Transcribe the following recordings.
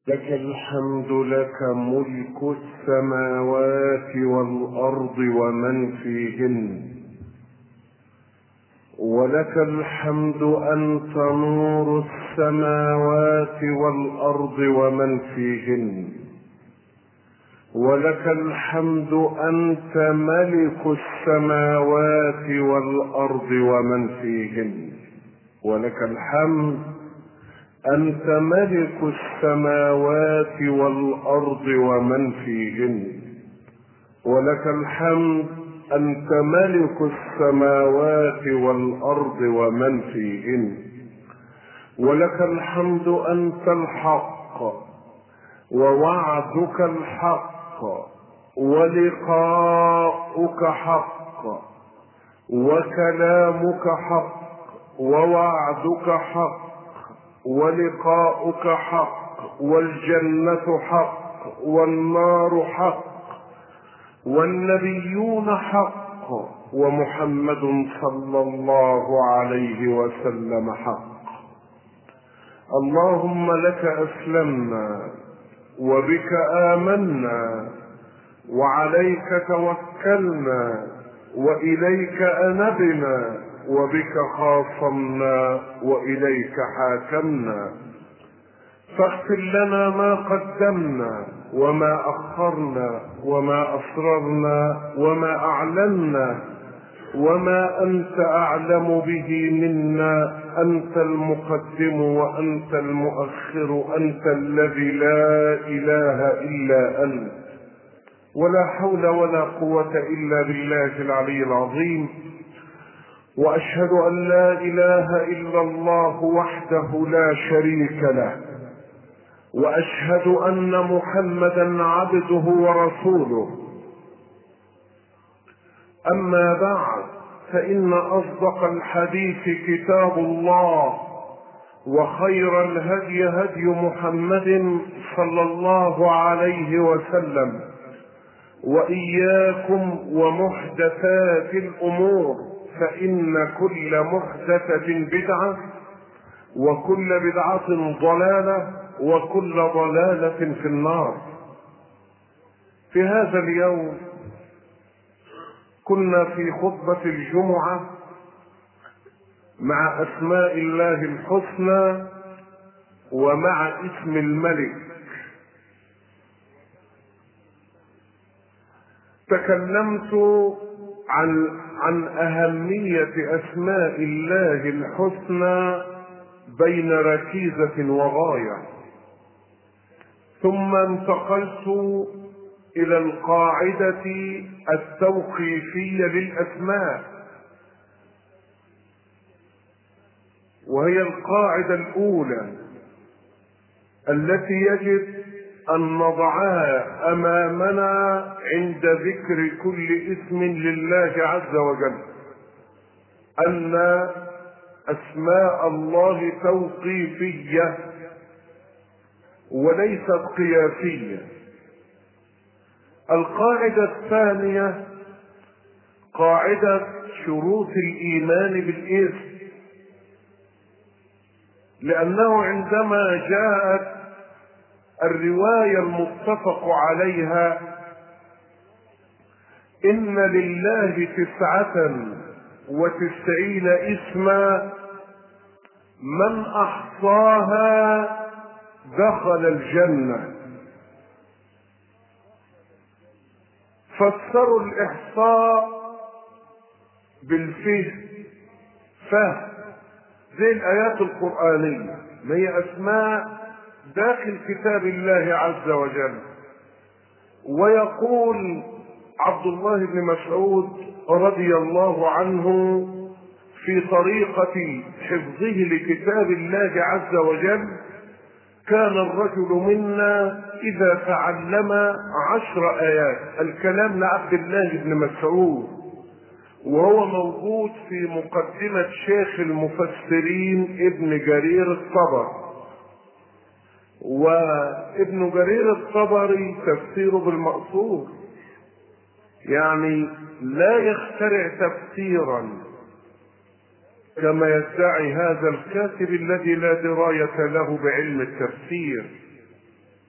لك الحمد لك ملك السماوات والارض ومن فيهن ولك الحمد انت نور السماوات والارض ومن فيهن ولك الحمد انت ملك السماوات والارض ومن فيهن ولك الحمد انت ملك السماوات والارض ومن فيهن ولك الحمد انت ملك السماوات والارض ومن فيهن ولك الحمد انت الحق ووعدك الحق ولقاؤك حق وكلامك حق ووعدك حق ولقاؤك حق والجنة حق والنار حق والنبيون حق ومحمد صلى الله عليه وسلم حق اللهم لك اسلمنا وبك امنا وعليك توكلنا واليك انبنا وبك خاصمنا واليك حاكمنا فاغفر لنا ما قدمنا وما اخرنا وما اسررنا وما اعلنا وما انت اعلم به منا انت المقدم وانت المؤخر انت الذي لا اله الا انت ولا حول ولا قوه الا بالله العلي العظيم واشهد ان لا اله الا الله وحده لا شريك له واشهد ان محمدا عبده ورسوله اما بعد فان اصدق الحديث كتاب الله وخير الهدي هدي محمد صلى الله عليه وسلم واياكم ومحدثات الامور فان كل محدثه بدعه وكل بدعه ضلاله وكل ضلاله في النار في هذا اليوم كنا في خطبه الجمعه مع اسماء الله الحسنى ومع اسم الملك تكلمت عن عن أهمية أسماء الله الحسنى بين ركيزة وغاية ثم انتقلت إلى القاعدة التوقيفية للأسماء وهي القاعدة الأولى التي يجب أن نضعها أمامنا عند ذكر كل اسم لله عز وجل أن أسماء الله توقيفية وليست قياسية القاعدة الثانية قاعدة شروط الإيمان بالاسم لأنه عندما جاءت الرواية المتفق عليها إن لله تسعة وتسعين اسما من أحصاها دخل الجنة فسروا الإحصاء بالفهم فهم زي الآيات القرآنية ما هي أسماء داخل كتاب الله عز وجل ويقول عبد الله بن مسعود رضي الله عنه في طريقة حفظه لكتاب الله عز وجل كان الرجل منا إذا تعلم عشر آيات الكلام لعبد الله بن مسعود وهو موجود في مقدمة شيخ المفسرين ابن جرير الطبر وابن جرير الطبري تفسيره بالمقصور يعني لا يخترع تفسيرا كما يدعي هذا الكاتب الذي لا دراية له بعلم التفسير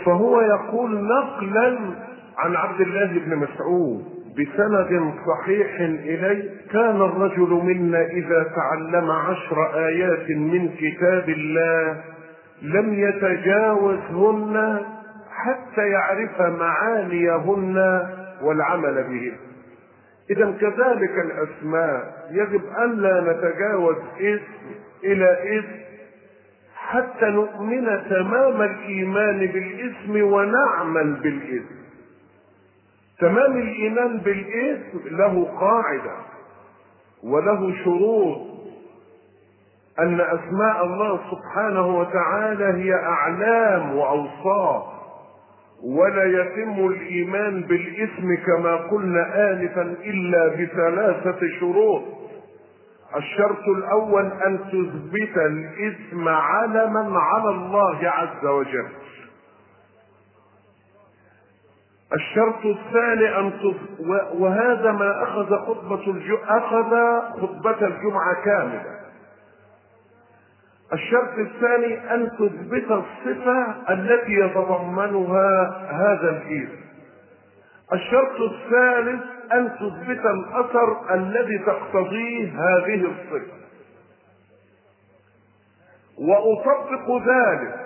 فهو يقول نقلا عن عبد الله بن مسعود بسند صحيح إليه كان الرجل منا إذا تعلم عشر آيات من كتاب الله لم يتجاوزهن حتى يعرف معانيهن والعمل بهن إذا كذلك الأسماء يجب أن لا نتجاوز اسم إلى اسم حتى نؤمن تمام الإيمان بالاسم ونعمل بالاسم تمام الإيمان بالاسم له قاعدة وله شروط أن أسماء الله سبحانه وتعالى هي أعلام وأوصاف ولا يتم الإيمان بالاسم كما قلنا آنفا إلا بثلاثة شروط الشرط الأول أن تثبت الاسم علما على الله عز وجل الشرط الثاني أن تث... وهذا ما أخذ خطبة الج... أخذ خطبة الجمعة كاملة الشرط الثاني أن تثبت الصفة التي يتضمنها هذا الاسم الشرط الثالث أن تثبت الأثر الذي تقتضيه هذه الصفة وأطبق ذلك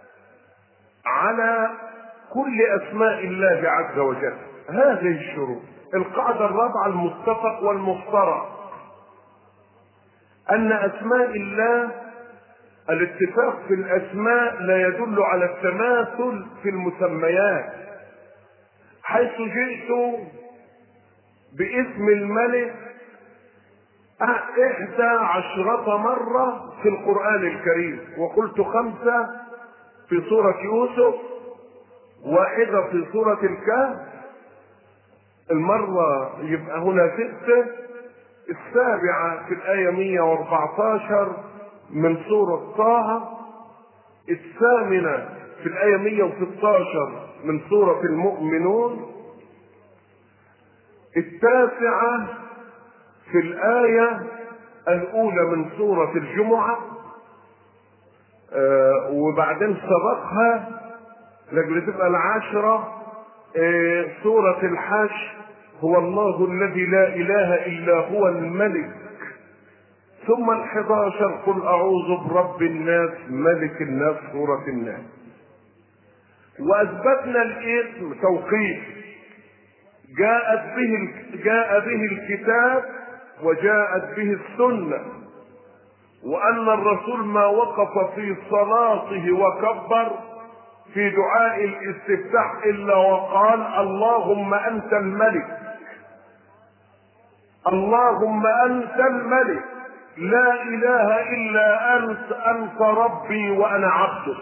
على كل أسماء الله عز وجل هذه الشروط القاعدة الرابعة المتفق والمفترق أن أسماء الله الاتفاق في الأسماء لا يدل على التماثل في المسميات حيث جئت باسم الملك إحدى عشرة مرة في القرآن الكريم وقلت خمسة في سورة يوسف واحدة في سورة الكهف المرة يبقى هنا ستة السابعة في الآية 114 من سورة طه الثامنة في الآية 116 من سورة المؤمنون التاسعة في الآية الأولى من سورة الجمعة آه وبعدين سبقها لأجل تبقى العاشرة آه سورة الحشر هو الله الذي لا إله إلا هو الملك ثم الحداشر قل أعوذ برب الناس ملك الناس سورة الناس وأثبتنا الاسم توقيف جاءت به جاء به الكتاب وجاءت به السنة وأن الرسول ما وقف في صلاته وكبر في دعاء الاستفتاح إلا وقال اللهم أنت الملك اللهم أنت الملك لا إله إلا أنت أنت ربي وأنا عبدك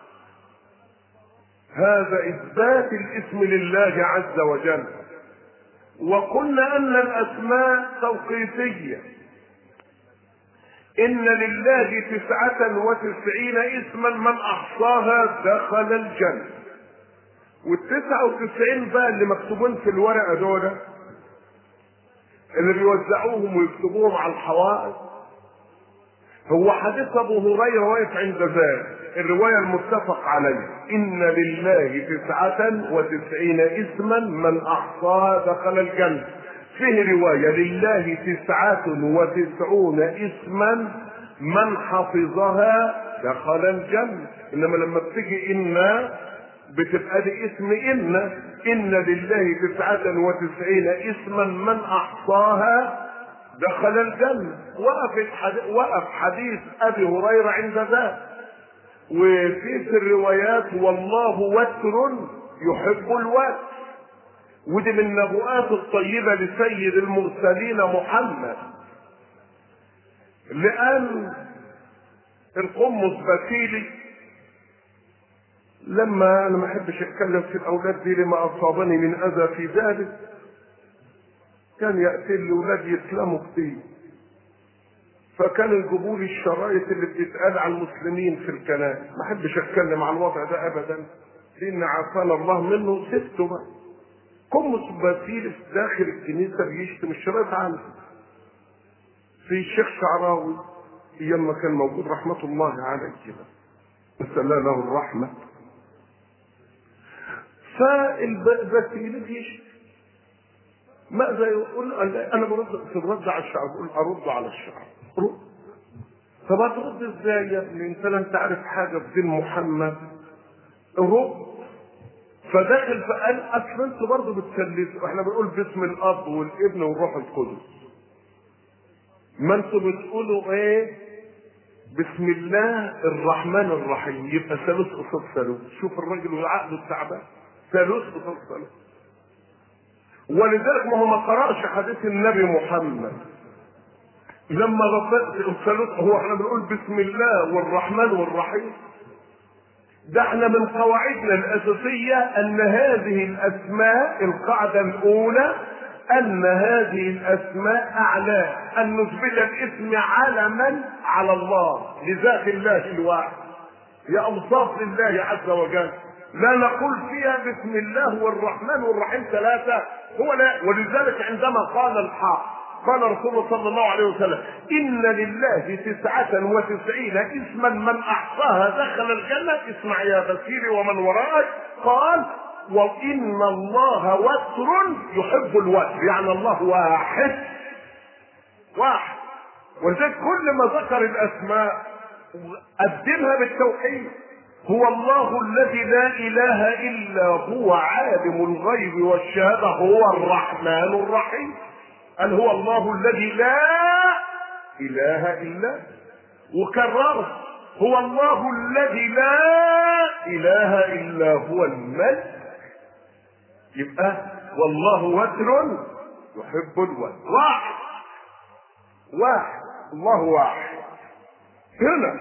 هذا إثبات الاسم لله عز وجل وقلنا أن الأسماء توقيفية إن لله تسعة وتسعين اسما من أحصاها دخل الجنة والتسعة وتسعين بقى اللي مكتوبين في الورقة دول اللي بيوزعوهم ويكتبوهم على الحوائط هو حديث ابو هريره واقف عند ذلك الروايه المتفق عليها ان لله تسعه وتسعين اسما من احصاها دخل الجنه فيه روايه لله تسعه وتسعون اسما من حفظها دخل الجنه انما لما بتيجي ان بتبقى دي اسم ان ان لله تسعه وتسعين اسما من احصاها دخل الجنة وقف حديث, وقف حديث أبي هريرة عند ذلك وفي في الروايات والله وتر يحب الوتر ودي من النبوءات الطيبة لسيد المرسلين محمد لأن القمص بكيلي لما انا ما احبش اتكلم في الاولاد دي لما اصابني من اذى في ذلك كان يأتي الأولاد يسلموا كتير فكان يجيبوا لي الشرايط اللي بتتقال على المسلمين في الكنائس ما احبش اتكلم على الوضع ده ابدا لان عافانا الله منه سبته بقى قمص باسيل داخل الكنيسه بيشتم الشرايط عنه في الشيخ شعراوي ايام ما كان موجود رحمه الله عليه كده نسال له الرحمه فالبسيل يشتي ماذا يقول انا برد ترد على الشعب اقول ارد على الشعب رد طب هترد ازاي يا ابني انت لا انت عارف حاجه في دين محمد رد فداخل فقال اصل انتوا برضه بتسلسوا احنا بنقول باسم الاب والابن والروح القدس ما انتوا بتقولوا ايه بسم الله الرحمن الرحيم يبقى ثالوث قصاد ثالوث شوف الراجل وعقله التعبان ثالوث قصاد ثالوث ولذلك ما هو ما قرأش حديث النبي محمد لما ثالوث هو احنا بنقول بسم الله والرحمن والرحيم ده احنا من قواعدنا الأساسية أن هذه الأسماء القاعدة الأولى أن هذه الأسماء أعلى أن نثبت الاسم علما على الله لذات الله الواحد هي أوصاف لله عز وجل لا نقول فيها بسم الله والرحمن والرحيم ثلاثة هو لا ولذلك عندما قال الحق قال رسول الله صلى الله عليه وسلم إن لله تسعة وتسعين اسما من أحصاها دخل الجنة اسمع يا بصيري ومن وراءك قال وإن الله وتر يحب الوتر يعني الله واحد واحد ولذلك كل ما ذكر الأسماء قدمها بالتوحيد هو الله الذي لا إله إلا هو عالم الغيب والشهادة هو الرحمن الرحيم قال هو الله الذي لا إله إلا وكرره هو الله الذي لا إله إلا هو الملك يبقى والله وتر يحب الوتر واحد واحد الله واحد هنا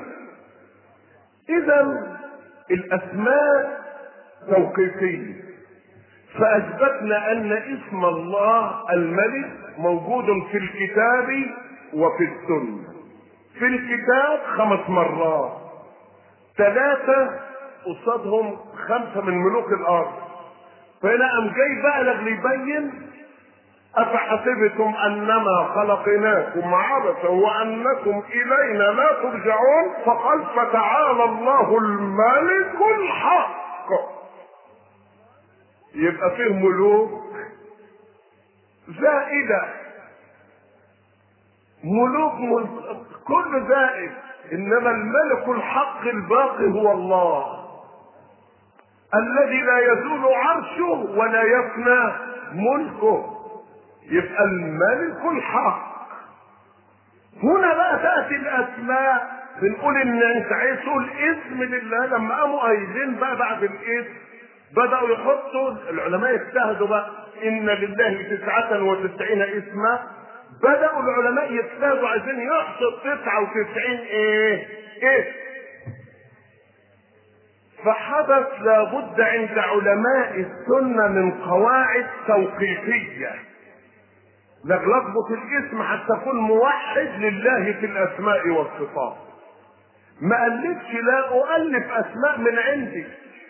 إذا الأسماء توقيفية فأثبتنا أن اسم الله الملك موجود في الكتاب وفي السنة في الكتاب خمس مرات ثلاثة قصادهم خمسة من ملوك الأرض فهنا قام جاي بقى لك يبين أفحسبتم أنما خلقناكم عبثا وأنكم إلينا لا ترجعون فقال فتعالى الله الملك الحق يبقى فيه ملوك زائدة ملوك مل... كل زائد إنما الملك الحق الباقي هو الله الذي لا يزول عرشه ولا يفنى ملكه يبقى الملك الحق هنا بقى تأتي الأسماء بنقول إن أنت عايز تقول اسم لله لما قاموا قايلين بقى بعد الاسم بدأوا يحطوا العلماء اجتهدوا بقى إن لله تسعة وتسعين اسما بدأوا العلماء يجتهدوا عايزين يحصوا تسعة وتسعين ايه؟ اسم فحدث لابد عند علماء السنة من قواعد توقيفية لغلبة الاسم حتى تكون موحد لله في الأسماء والصفات ما ألفش لا أؤلف أسماء من عندي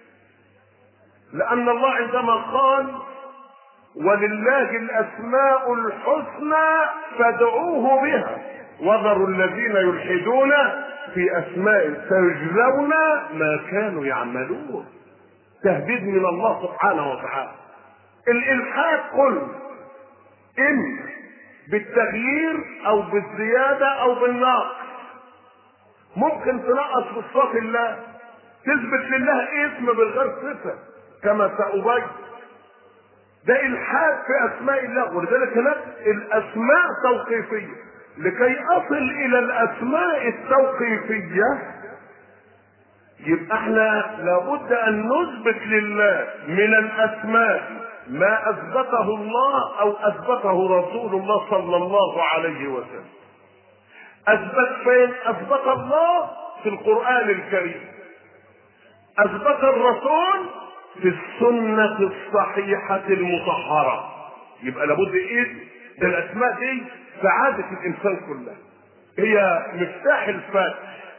لأن الله عندما قال ولله الأسماء الحسنى فادعوه بها وذروا الذين يلحدون في أسماء سيجزون ما كانوا يعملون تهديد من الله سبحانه وتعالى الإلحاد قل إما بالتغيير أو بالزيادة أو بالنقص ممكن تنقص في صفات الله تثبت لله اسم بالغير صفه كما سأبين ده إلحاد في أسماء الله ولذلك هناك الأسماء توقيفية لكي أصل إلى الأسماء التوقيفية يبقى احنا لابد أن نثبت لله من الأسماء ما أثبته الله أو أثبته رسول الله صلى الله عليه وسلم أثبت فين؟ أثبت الله في القرآن الكريم أثبت الرسول في السنة الصحيحة المطهرة يبقى لابد ايه ده الاسماء دي سعادة الانسان كلها هي مفتاح الفتح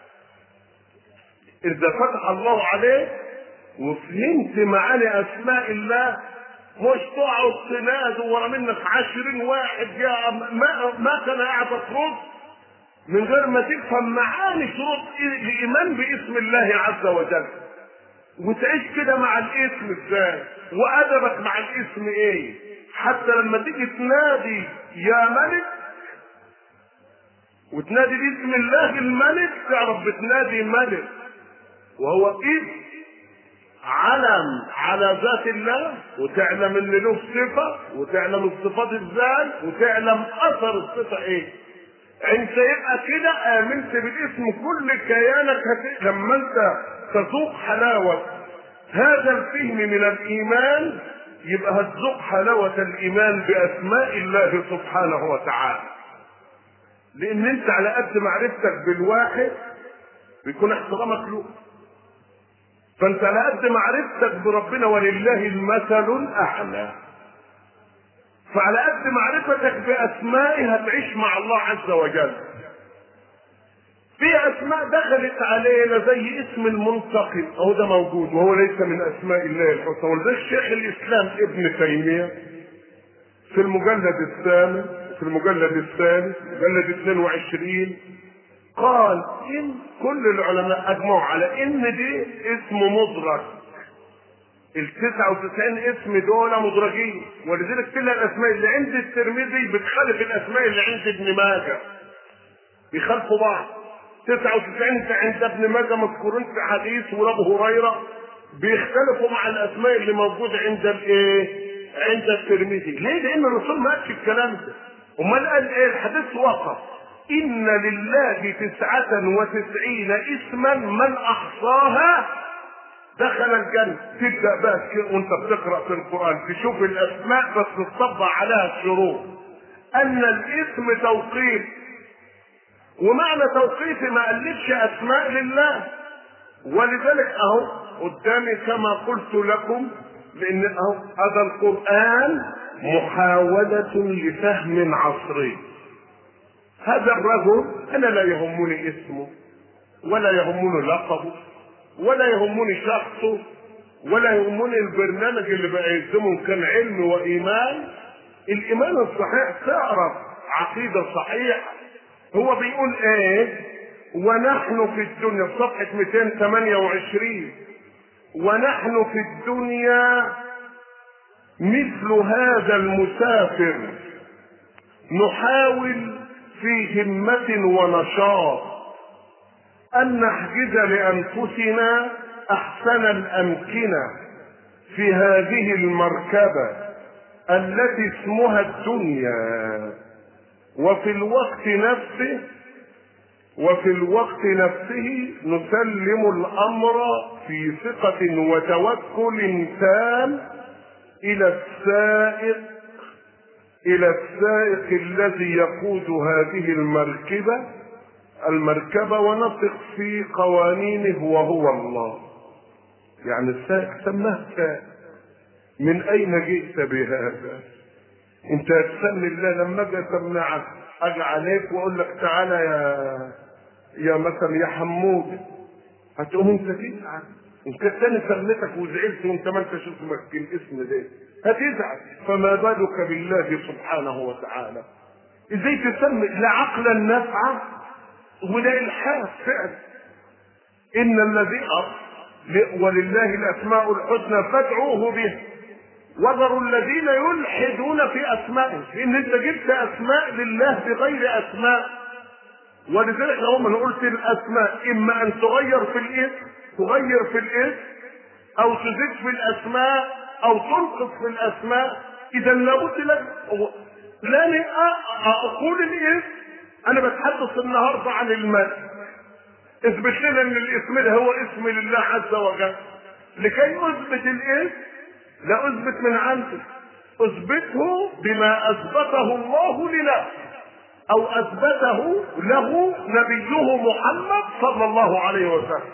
اذا فتح الله عليه وفهمت معاني اسماء الله مش تقعد تنادوا ورا منك عشرين واحد يا ما, ما كان قاعد ترد من غير ما تفهم معاني شروط الايمان باسم الله عز وجل وتعيش كده مع الاسم ازاي وادبك مع الاسم ايه حتى لما تيجي تنادي يا ملك وتنادي باسم الله الملك تعرف بتنادي ملك وهو اسم علم على ذات الله وتعلم ان له صفه وتعلم الصفات ازاي وتعلم اثر الصفه ايه انت يبقى كده امنت بالاسم كل كيانك هت... لما انت تذوق حلاوه هذا الفهم من الايمان يبقى هتذوق حلاوه الايمان باسماء الله سبحانه وتعالى لان انت على قد معرفتك بالواحد بيكون احترامك له فانت على قد معرفتك بربنا ولله المثل الاعلى فعلى قد معرفتك باسمائه هتعيش مع الله عز وجل في اسماء دخلت علينا زي اسم المنتقم اهو ده موجود وهو ليس من اسماء الله الحسنى وده الشيخ الاسلام ابن تيميه في المجلد الثامن في المجلد الثالث مجلد 22 قال ان كل العلماء اجمعوا على ان دي اسم مدرج ال 99 اسم دول مدرجين ولذلك كل الاسماء اللي عند الترمذي بتخالف الاسماء اللي عند ابن ماجه بيخالفوا بعض 99 عند ابن ماجه مذكورين في حديث وابو هريره بيختلفوا مع الاسماء اللي موجوده عند الايه؟ عند الترمذي، ليه؟ لان الرسول ما قالش الكلام ده. امال قال ايه؟ الحديث وقف إن لله تسعة وتسعين اسما من أحصاها دخل الجنة تبدأ بقى وانت بتقرأ في القرآن تشوف الأسماء بس تطبق عليها الشروط أن الاسم توقيف ومعنى توقيف ما ألفش أسماء لله ولذلك أهو قدامي كما قلت لكم لأن أهو هذا القرآن محاولة لفهم عصري هذا الرجل انا لا يهمني اسمه ولا يهمني لقبه ولا يهمني شخصه ولا يهمني البرنامج اللي بقى يلزمه كان علم وايمان الايمان الصحيح تعرف عقيده صحيحه هو بيقول ايه ونحن في الدنيا في صفحه 228 ونحن في الدنيا مثل هذا المسافر نحاول في همة ونشاط أن نحجز لأنفسنا أحسن الأمكنة في هذه المركبة التي اسمها الدنيا وفي الوقت نفسه وفي الوقت نفسه نسلم الأمر في ثقة وتوكل تام إلى السائق الى السائق الذي يقود هذه المركبه المركبه ونثق في قوانينه وهو الله يعني السائق سماه سائق من اين جئت بهذا انت تسمي الله لما اجي تمنعك اجي عليك واقول لك تعالى يا يا مثلا يا حمود هتقوم انت تزعل ان كنت انا سميتك وزعلت وانت ما انتش اسمك الاسم ده هتزعل فما بالك بالله سبحانه وتعالى ازاي تسمي لا عقلا نفعا ولا الحاف فعلا ان الذي ولله الاسماء الحسنى فادعوه به وذروا الذين يلحدون في اسمائه لان انت جبت اسماء لله بغير اسماء ولذلك هم انا قلت الاسماء اما ان تغير في الاسم تغير في الاسم او تزيد في الاسماء او تنقص في الاسماء اذا لابد لك لا اقول الاسم انا بتحدث النهارده عن المال اثبت لنا ان الاسم ده هو اسم لله عز وجل لكي اثبت الاسم لا اثبت من عندي اثبته بما اثبته الله لنفسه او اثبته له نبيه محمد صلى الله عليه وسلم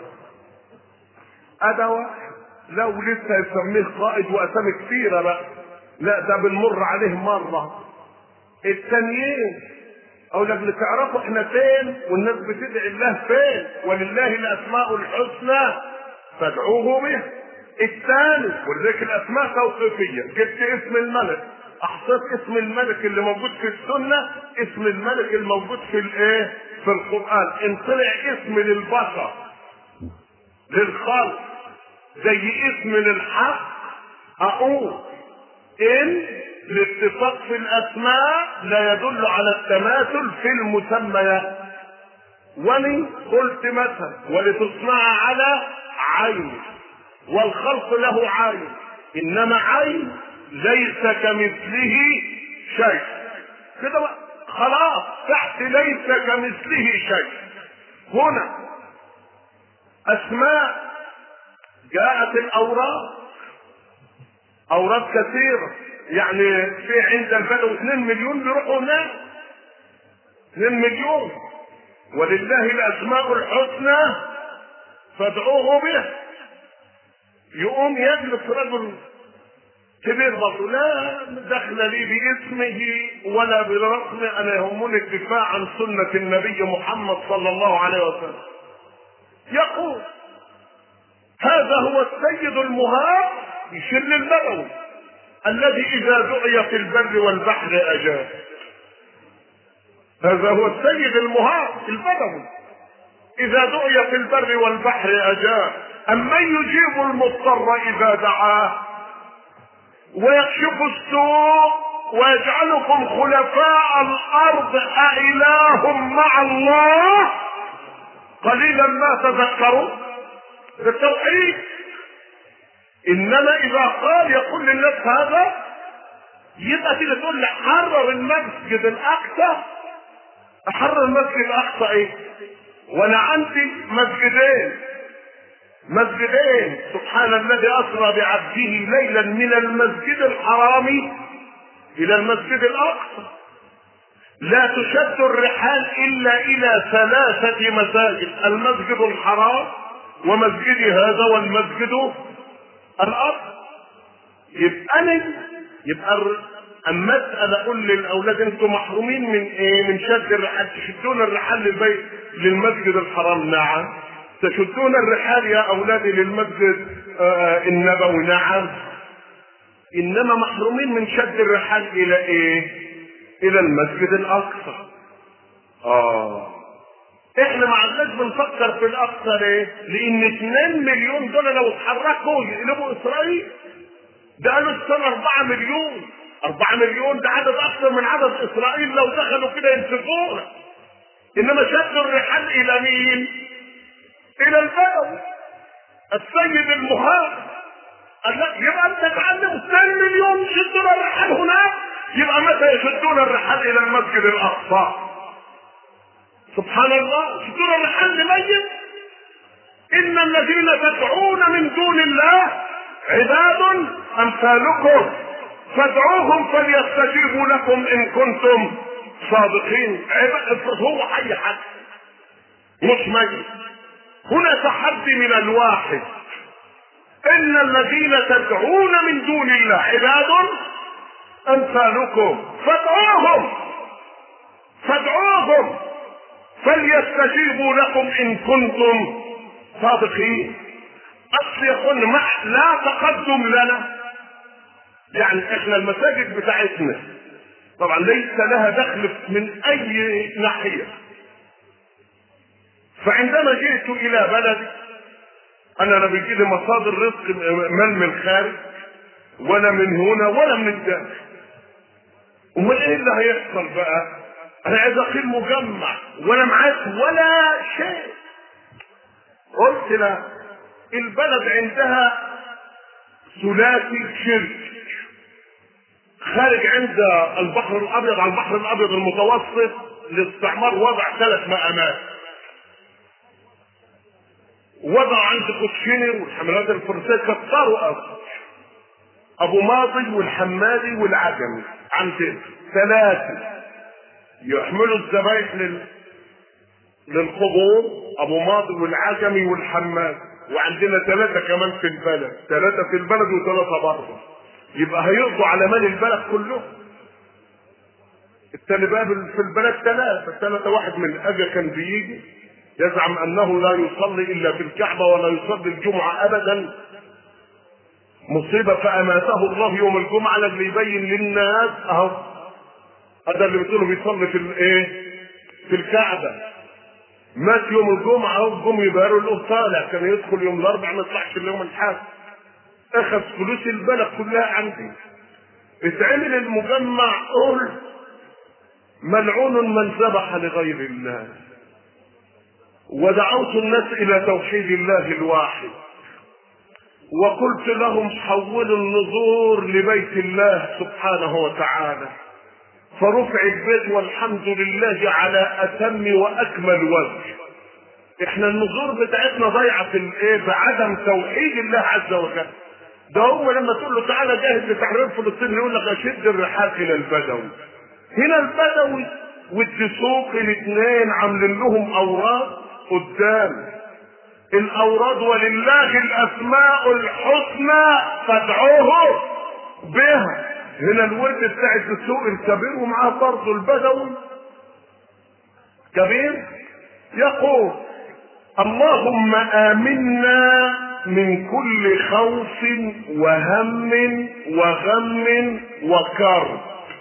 هذا واحد لو لسه يسميه قائد واسامي كثيره بقى لا ده بنمر عليه مره التانيين او لك تعرفوا احنا فين والناس بتدعي الله فين ولله الاسماء الحسنى فادعوه به الثالث ولذلك الاسماء توقيفيه جبت اسم الملك احصيت اسم الملك اللي موجود في السنه اسم الملك الموجود في الايه في القران ان طلع اسم للبشر للخلق زي اسم للحق اقول ان الاتفاق في الاسماء لا يدل على التماثل في المسميات ولي قلت مثلا ولتصنع على عين والخلق له عين انما عين ليس كمثله شيء كده بقى خلاص تحت ليس كمثله شيء هنا اسماء جاءت الاوراق اوراد كثيره يعني في عند البدو 2 مليون بيروحوا هناك 2 مليون ولله الاسماء الحسنى فادعوه به يقوم يجلس رجل كبير برضه لا دخل لي باسمه ولا برقم انا يهمني الدفاع عن سنه النبي محمد صلى الله عليه وسلم يقول هذا هو السيد المهاب يشير للبدوي الذي اذا دعي في البر والبحر اجاب هذا هو السيد المهاب البدوي اذا دعي في البر والبحر اجاب امن يجيب المضطر اذا دعاه ويكشف السوء ويجعلكم خلفاء الارض أإله مع الله قليلا ما تذكروا بالتوحيد انما اذا قال يقول للناس هذا يبقى كده تقول لي حرر المسجد الاقصى احرر المسجد الاقصى ايه وانا عندي مسجدين مسجدين سبحان الذي اسرى بعبده ليلا من المسجد الحرام الى المسجد الاقصى لا تشد الرحال الا الى ثلاثه مساجد المسجد الحرام ومسجدي هذا والمسجد الاقصى يبقى انا يبقى اما اسال اقول للاولاد انتم محرومين من ايه؟ من شد الرحال تشدون الرحال للبيت للمسجد الحرام نعم تشدون الرحال يا اولادي للمسجد آه النبوي نعم انما محرومين من شد الرحال الى ايه الى المسجد الاقصى اه احنا ما عدناش بنفكر في الاقصى ليه لان 2 مليون دول لو اتحركوا يقلبوا اسرائيل ده قالوا السنه 4 مليون 4 مليون ده عدد اكثر من عدد اسرائيل لو دخلوا كده يمسكونا انما شدوا الرحال الى مين الى البدو السيد المهاجر قال لا يبقى انت تعلم 2 مليون يشدون الرحال هناك يبقى متى يشدون الرحال الى المسجد الاقصى سبحان الله يشدون الرحال لميت ان الذين تدعون من دون الله عباد امثالكم فادعوهم فليستجيبوا لكم ان كنتم صادقين عباد هو حي حد مش ميت هنا تحدي من الواحد ان الذين تدعون من دون الله عباد امثالكم فادعوهم فادعوهم فليستجيبوا لكم ان كنتم صادقين اصل يقول مع لا تقدم لنا يعني احنا المساجد بتاعتنا طبعا ليس لها دخل من اي ناحيه فعندما جئت الى بلدي انا لا بيجي لي مصادر رزق من من الخارج ولا من هنا ولا من الداخل امال ايه اللي هيحصل بقى انا عايز اقيم مجمع وانا معاك ولا شيء قلت لا البلد عندها ثلاثي شرك خارج عند البحر الابيض على البحر الابيض المتوسط الاستعمار وضع ثلاث مقامات وضع عند كوتشينر والحملات الفرنسيه كتروا اصلا ابو ماضي والحمادي والعجمي عند ثلاثه يحملوا الذبايح لل... للقبور ابو ماضي والعجمي والحماد وعندنا ثلاثه كمان في البلد ثلاثه في البلد وثلاثه بره يبقى هيقضوا على مال البلد كله التاني بقى في البلد ثلاثه الثلاثه واحد من اجا كان بيجي يزعم انه لا يصلي الا في الكعبه ولا يصلي الجمعه ابدا مصيبه فاماته الله يوم الجمعه اللي يبين للناس اهو هذا اللي بتقوله بيصلي في الايه في الكعبه مات يوم الجمعة وجم يبهروا له طالع كان يدخل يوم الأربع ما يطلعش اليوم الحاد أخذ فلوس البلد كلها عندي اتعمل المجمع قول ملعون من ذبح لغير الله ودعوت الناس إلى توحيد الله الواحد وقلت لهم حولوا النظور لبيت الله سبحانه وتعالى فرفع البيت والحمد لله على اتم واكمل وجه احنا النظور بتاعتنا ضايعه في الايه بعدم توحيد الله عز وجل ده هو لما تقول له تعالى جاهز لتحرير فلسطين يقول لك اشد الرحال الى البدوي هنا البدوي والدسوق الاثنين عاملين لهم اوراد قدام الاوراد ولله الاسماء الحسنى فادعوه بها هنا الورد بتاع الدسوق الكبير ومعاه برضه البدوي كبير يقول اللهم امنا من كل خوف وهم وغم وكرب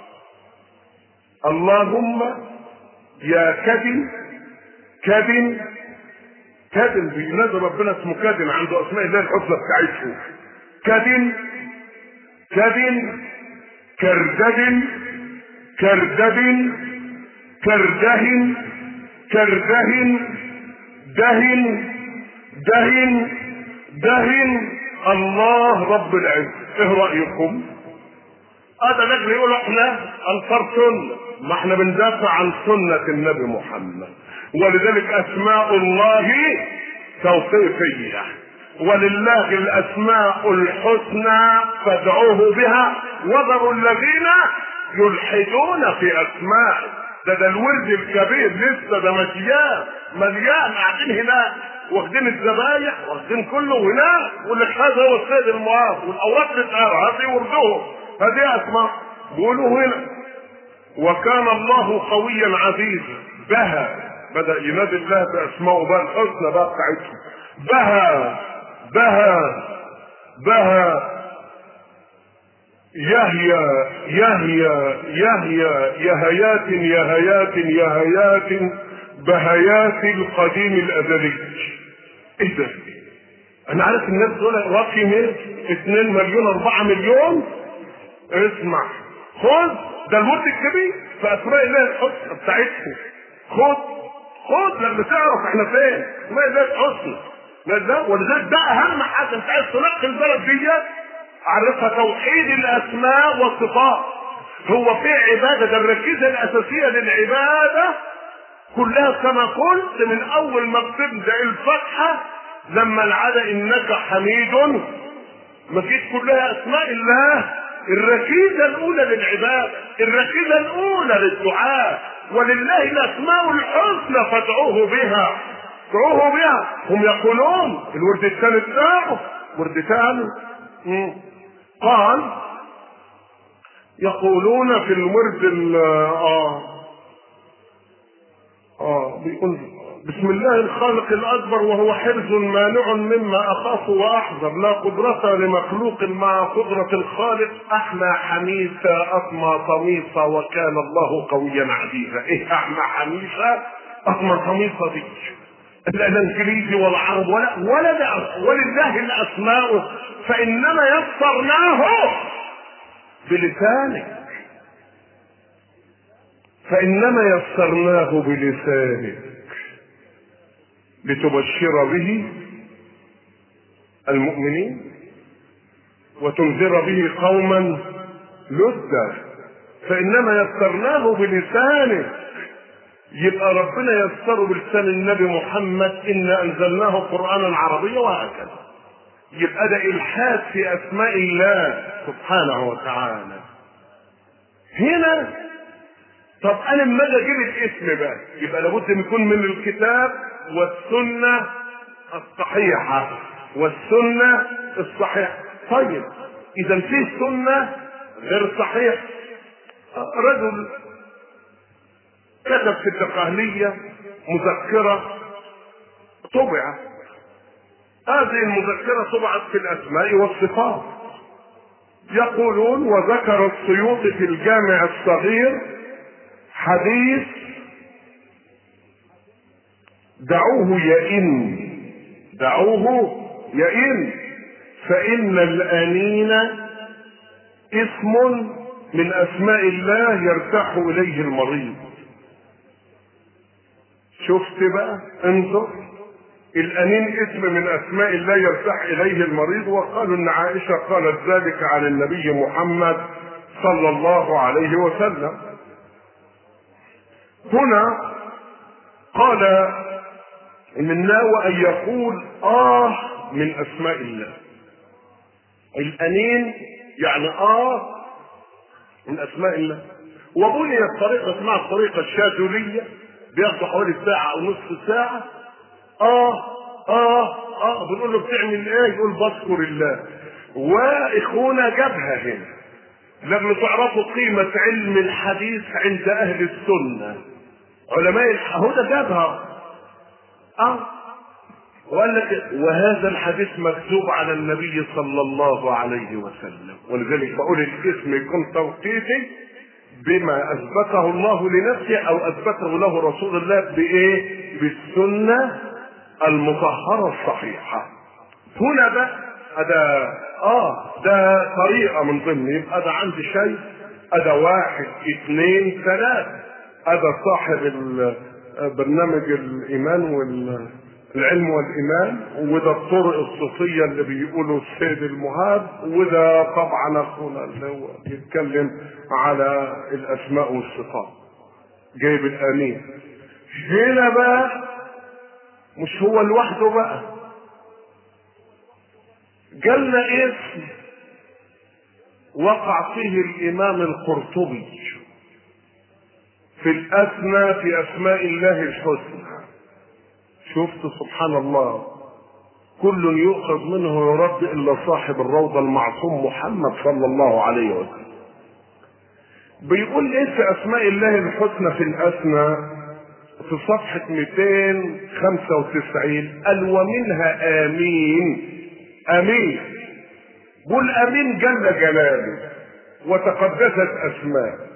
اللهم يا كدن كدن كدن بينادي ربنا اسمه كدن عنده اسماء الله الحسنى بتاعته كدن كدن كردد كردد كردهن كردهن دهن دهن دهن الله رب العزة ايه رأيكم هذا نجم يقول احنا انصار سنة ما احنا بندافع عن سنة النبي محمد ولذلك اسماء الله توقيفية ولله الاسماء الحسنى فادعوه بها وذروا الذين يلحدون في اسمائه ده ده الورد الكبير لسه ده مليان مليان قاعدين هناك واخدين الذبايح واخدين كله هناك يقول لك هذا هو السيد المعاص والاوراق بتتقرا هذه وردهم هذه اسماء بيقولوا هنا وكان الله قويا عزيزا بها بدا ينادي الله باسمائه بقى الحسنى بقى بتاعتهم بها بها بها يهيا يهيا يهيا يهيات يهيات يهيات بهيات القديم الازلي ايه ده انا عارف الناس دول رقم 2 مليون 4 مليون اسمع خد ده الورد الكبير في اسماء الله الحسنى بتاعتكم خد خد لما تعرف احنا فين اسماء الله الحسنى ده ولذلك ده اهم حاجه انت عايز تنقي البلد ديت عرفها توحيد الاسماء والصفات هو في عباده ده الركيزه الاساسيه للعباده كلها كما قلت من اول ما بتبدا الفتحه لما العاده انك حميد مفيش كلها اسماء الله الركيزه الاولى للعباده الركيزه الاولى للدعاء ولله الاسماء الحسنى فادعوه بها ادعوه بها هم يقولون الورد الثاني بتاعه ورد ثاني قال يقولون في الورد ال اه اه بيقول بسم الله الخالق الاكبر وهو حرز مانع مما اخاف واحذر لا قدرة لمخلوق مع قدرة الخالق احمى حميسة اطمى طميسة وكان الله قويا عزيزا ايه احمى حميسة اطمى طميسة دي لا الانجليزي والعرب ولا ولا ده ولله الاسماء فانما يسرناه بلسانك فانما يسرناه بلسانك لتبشر به المؤمنين وتنذر به قوما لدا فانما يسرناه بلسانك يبقى ربنا يسره بلسان النبي محمد انا انزلناه قرانا عربيا وهكذا يبقى ده الحاد في اسماء الله سبحانه وتعالى هنا طب انا لما اجي اجيب الاسم بقى يبقى لابد ان يكون من الكتاب والسنه الصحيحه والسنه الصحيحه طيب اذا في سنه غير صحيح رجل كتب في الدقهلية مذكرة طبعت هذه المذكرة طبعت في الأسماء والصفات يقولون وذكر السيوطي في الجامع الصغير حديث دعوه يئن دعوه يئن فإن الأنين اسم من أسماء الله يرتاح إليه المريض شفت بقى انظر الأنين اسم من أسماء الله يرتاح إليه المريض وقالوا إن عائشة قالت ذلك عن النبي محمد صلى الله عليه وسلم هنا قال إن الناوى أن يقول آه من أسماء الله الأنين يعني آه من أسماء الله وبنيت طريقة اسمها الطريقة الشاذلية بياخدوا حوالي ساعة أو نصف ساعة آه آه آه بنقول له بتعمل إيه؟ يقول بذكر الله وإخونا جابها هنا لما تعرفوا قيمة علم الحديث عند أهل السنة علماء الهدى جابها اه وقال لك وهذا الحديث مكتوب على النبي صلى الله عليه وسلم ولذلك بقول الاسم يكون توقيفي بما اثبته الله لنفسه او اثبته له رسول الله بايه بالسنه المطهره الصحيحه هنا بقى ده اه ده طريقه من ضمن يبقى ده عندي شيء ده واحد اثنين ثلاثه هذا صاحب برنامج الايمان والعلم والايمان وده الطرق الصوفيه اللي بيقولوا السيد المهاب وده طبعا اخونا اللي هو بيتكلم على الاسماء والصفات جايب الامين هنا بقى مش هو لوحده بقى جالنا اسم وقع فيه الامام القرطبي في الأثنى في أسماء الله الحسنى شفت سبحان الله كل يؤخذ منه يرد إلا صاحب الروضة المعصوم محمد صلى الله عليه وسلم بيقول ايه في أسماء الله الحسنى في الأثنى في صفحة 295 قال ومنها آمين آمين قل آمين جل جلاله وتقدست أسماء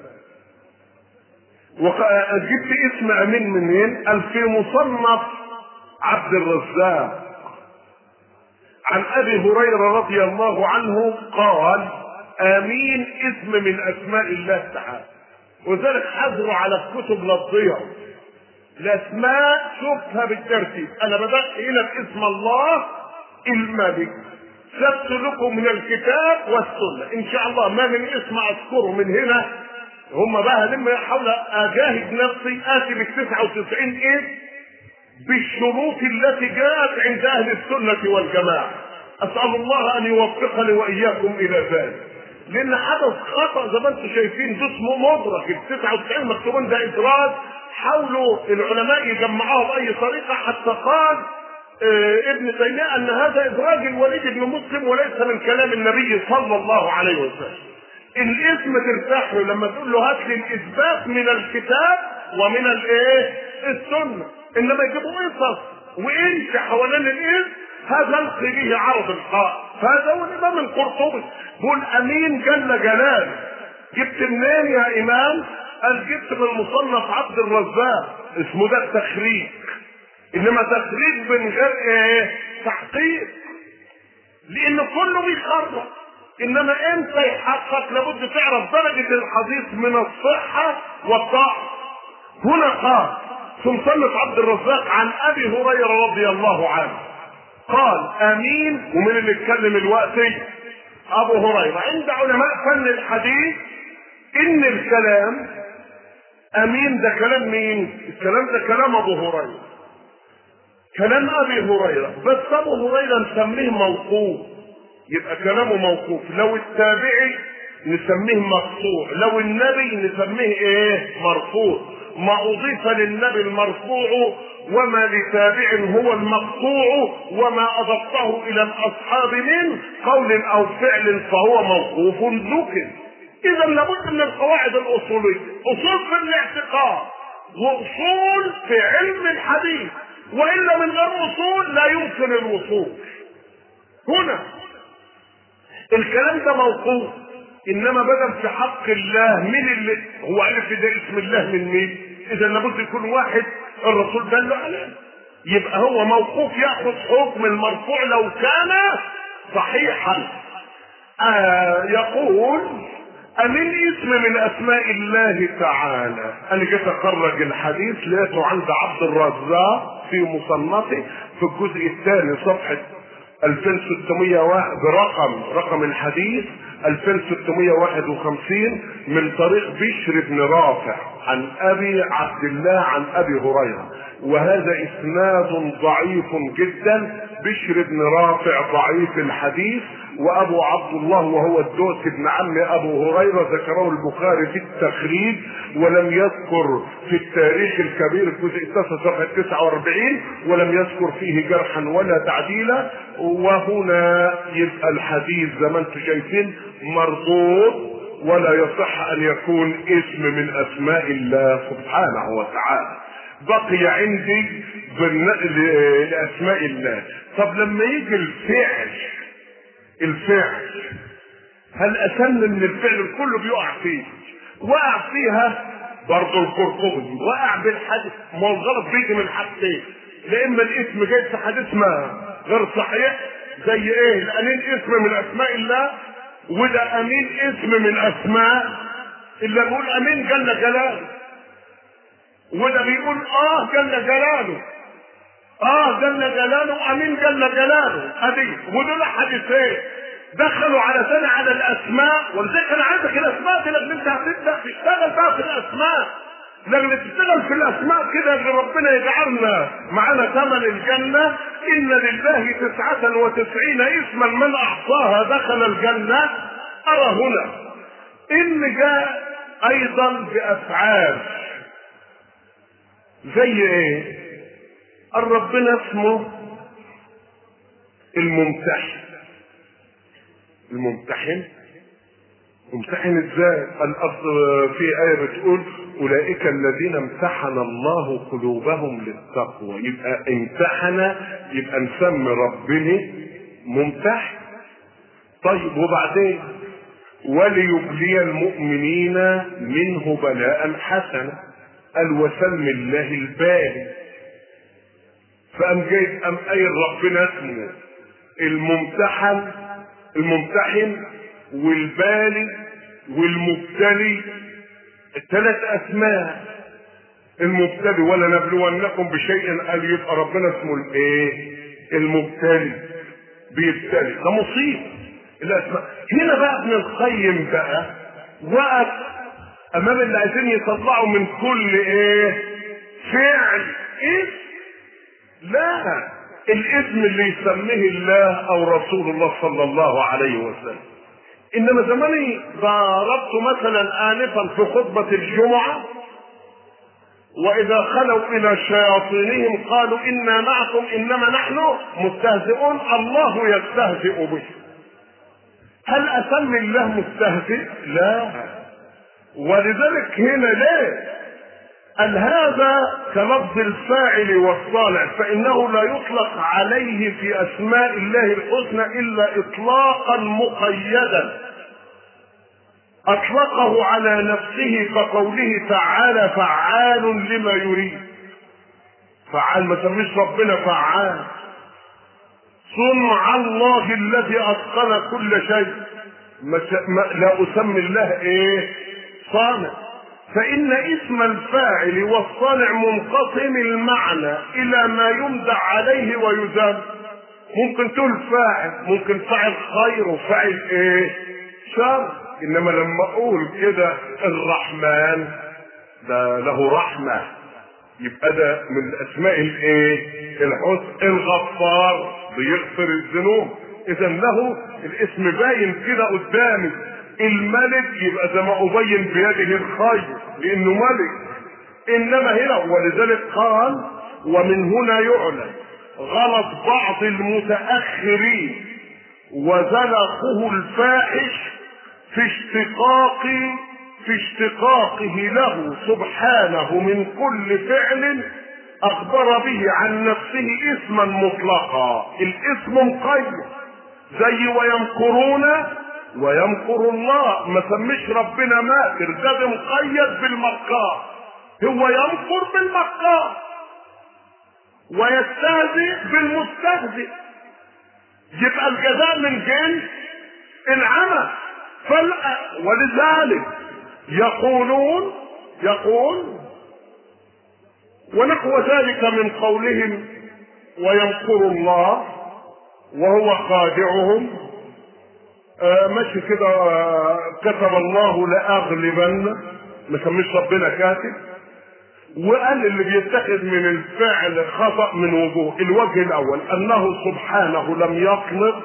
وجبت اسم امين منين؟ قال في مصنف عبد الرزاق عن ابي هريره رضي الله عنه قال امين اسم من اسماء الله تعالى وذلك حذروا على الكتب لا تضيع الاسماء شوفها بالترتيب انا بدات هنا باسم الله الملك سبت لكم من الكتاب والسنه ان شاء الله ما من اسم اذكره من هنا هم بقى لما احاول اجاهد نفسي اتي بال 99 ايه بالشروط التي جاءت عند اهل السنه والجماعه اسال الله ان يوفقني واياكم الى ذلك لان حدث خطا زي ما انتم شايفين ده اسمه مدرك ال 99 مكتوبين ده ادراج حاولوا العلماء يجمعوها باي طريقه حتى قال آه ابن تيميه ان هذا ادراج الوليد بن مسلم وليس من كلام النبي صلى الله عليه وسلم الاسم ترتاح له لما تقول له هات لي الاثبات من الكتاب ومن الايه السنه انما يجيبوا قصص وانت حوالين الاسم هذا القي به عرض القائل فهذا هو الامام القرطبي بيقول امين جل جلاله جبت منين يا امام قال جبت من مصنف عبد الرزاق اسمه ده التخريج انما تخريج من غير ايه تحقيق لان كله بيخرج انما امتى يحقق لابد تعرف درجة الحديث من الصحة والضعف هنا قال في مصنف عبد الرزاق عن ابي هريرة رضي الله عنه قال امين ومن اللي اتكلم الوقت ابو هريرة عند علماء فن الحديث ان الكلام امين ده كلام مين الكلام ده كلام ابو هريرة كلام ابي هريرة بس ابو هريرة نسميه موقوف يبقى كلامه موقوف لو التابعي نسميه مقطوع لو النبي نسميه ايه مرفوع ما اضيف للنبي المرفوع وما لتابع هو المقطوع وما اضفته الى الاصحاب من قول او فعل فهو موقوف ذكر اذا لابد من القواعد الاصوليه اصول في الاعتقاد واصول في علم الحديث والا من غير اصول لا يمكن الوصول هنا الكلام ده موقوف انما بدل في حق الله مين اللي هو عرف ده اسم الله من مين اذا لابد يكون واحد الرسول دل عليه يبقى هو موقوف ياخذ حكم المرفوع لو كان صحيحا آه يقول أمن اسم من أسماء الله تعالى أنا جيت أخرج الحديث لقيته عند عبد الرزاق في مصنفه في الجزء الثاني صفحة 2601 برقم رقم الحديث 2651 من طريق بشر بن رافع عن ابي عبد الله عن ابي هريره وهذا اسناد ضعيف جدا بشر بن رافع ضعيف الحديث وابو عبد الله وهو الدوس بن عم ابو هريره ذكره البخاري في التخريج ولم يذكر في التاريخ الكبير الجزء التاسع صفحه 49 ولم يذكر فيه جرحا ولا تعديلا وهنا يبقى الحديث زي ما انتم شايفين مردود ولا يصح ان يكون اسم من اسماء الله سبحانه وتعالى بقي عندي بالنقل لاسماء الله طب لما يجي الفعل الفعل هل اسن من الفعل الكل بيقع فيه وقع فيها برضه القرطبي وقع بالحديث ما هو الغلط بيجي من حاجتين لا اما الاسم جاي في حديث ما غير صحيح زي ايه الامين اسم من اسماء الله وده امين اسم من اسماء اللي بيقول امين جل جلاله وده بيقول اه جل جلاله اه جل جلاله امين جل جلاله ادي ودول حديثين دخلوا على سنة على الاسماء ولذلك انا عايزك الاسماء دي لان انت هتبدا تشتغل بقى في الاسماء لما تشتغل في الاسماء كده ان ربنا يجعلنا معانا ثمن الجنة ان لله تسعة وتسعين اسما من احصاها دخل الجنة ارى هنا ان جاء ايضا بافعال زي ايه قال ربنا اسمه الممتحن الممتحن ممتحن ازاي الاصل في ايه بتقول اولئك الذين امتحن الله قلوبهم للتقوى يبقى امتحن يبقى نسمي ربنا ممتحن طيب وبعدين وليبلي المؤمنين منه بلاء حسنا قال وسم الله الباري فقام جايب قام قايل ربنا اسمه الممتحن الممتحن والبالي والمبتلي الثلاث اسماء المبتلي ولا نبلونكم بشيء قال يبقى ربنا اسمه الايه المبتلي بيبتلي ده مصيبه الاسماء هنا بقى ابن القيم بقى وقف امام اللي عايزين يطلعوا من كل ايه فعل اسم لا الاسم اللي يسميه الله او رسول الله صلى الله عليه وسلم انما زماني ضربت مثلا انفا في خطبة الجمعة واذا خلوا الى شياطينهم قالوا انا معكم انما نحن مستهزئون الله يستهزئ به هل اسمي الله مستهزئ لا ولذلك هنا ليه قال هذا كلفظ الفاعل والصالح فانه لا يطلق عليه في اسماء الله الحسنى الا اطلاقا مقيدا اطلقه على نفسه كقوله تعالى فعال لما يريد فعال ما سميش ربنا فعال صنع الله الذي اتقن كل شيء ما لا اسمي الله ايه صانع فإن اسم الفاعل والصانع منقسم المعنى إلى ما يمدح عليه ويذم ممكن تقول فاعل ممكن فاعل خير وفاعل ايه شر انما لما اقول كده الرحمن ده له رحمة يبقى ده من الاسماء الايه الحسن الغفار بيغفر الذنوب اذا له الاسم باين كده قدامي الملك يبقى زي ما ابين بيده الخير لانه ملك انما هنا ولذلك قال ومن هنا يعلم غلط بعض المتاخرين وزلقه الفاحش في اشتقاق في اشتقاقه له سبحانه من كل فعل اخبر به عن نفسه اسما مطلقا الاسم مقيد زي ويمكرون ويمكر الله ما سميش ربنا ماكر ده مقيد بالمكار هو يمكر بالمكار ويستهزئ بالمستهزئ يبقى الجزاء من جنس العمل فلا ولذلك يقولون يقول ونحو ذلك من قولهم وينصر الله وهو خادعهم آه ماشي كده آه كتب الله لاغلبن ما سميش ربنا كاتب وقال اللي بيتخذ من الفعل خطا من وجوه الوجه الاول انه سبحانه لم يطلق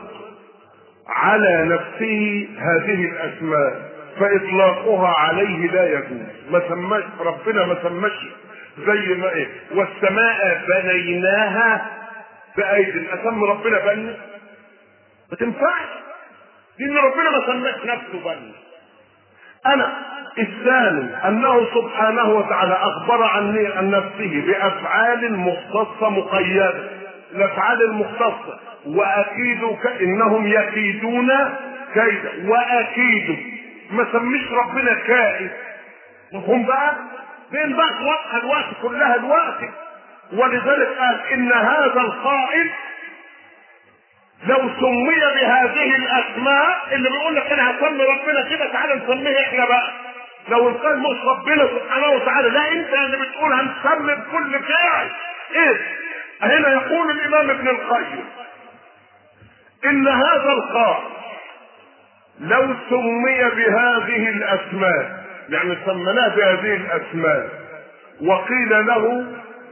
على نفسه هذه الاسماء فاطلاقها عليه لا يجوز ما سماش ربنا ما سماش زي ما ايه والسماء بنيناها بايد اسمي ربنا بني ما تنفعش لان ربنا ما سماش نفسه بني انا الثاني انه سبحانه وتعالى اخبر عني عن نفسه بافعال مختصه مقيده الافعال المختصه واكيد ك... انهم يكيدون كيدا واكيد ما سميش ربنا كائد مفهوم بقى فين بقى واضحه الوقت كلها الوقت ولذلك قال ان هذا القائل لو سمي بهذه الاسماء اللي بيقول لك انا هسمي ربنا كده تعالى نسميه احنا بقى لو القلب مش ربنا سبحانه وتعالى لا انت اللي بتقول هنسمي بكل فاعل ايه هنا يقول الامام ابن القيم ان هذا القائل لو سمي بهذه الاسماء يعني سمناه بهذه الاسماء وقيل له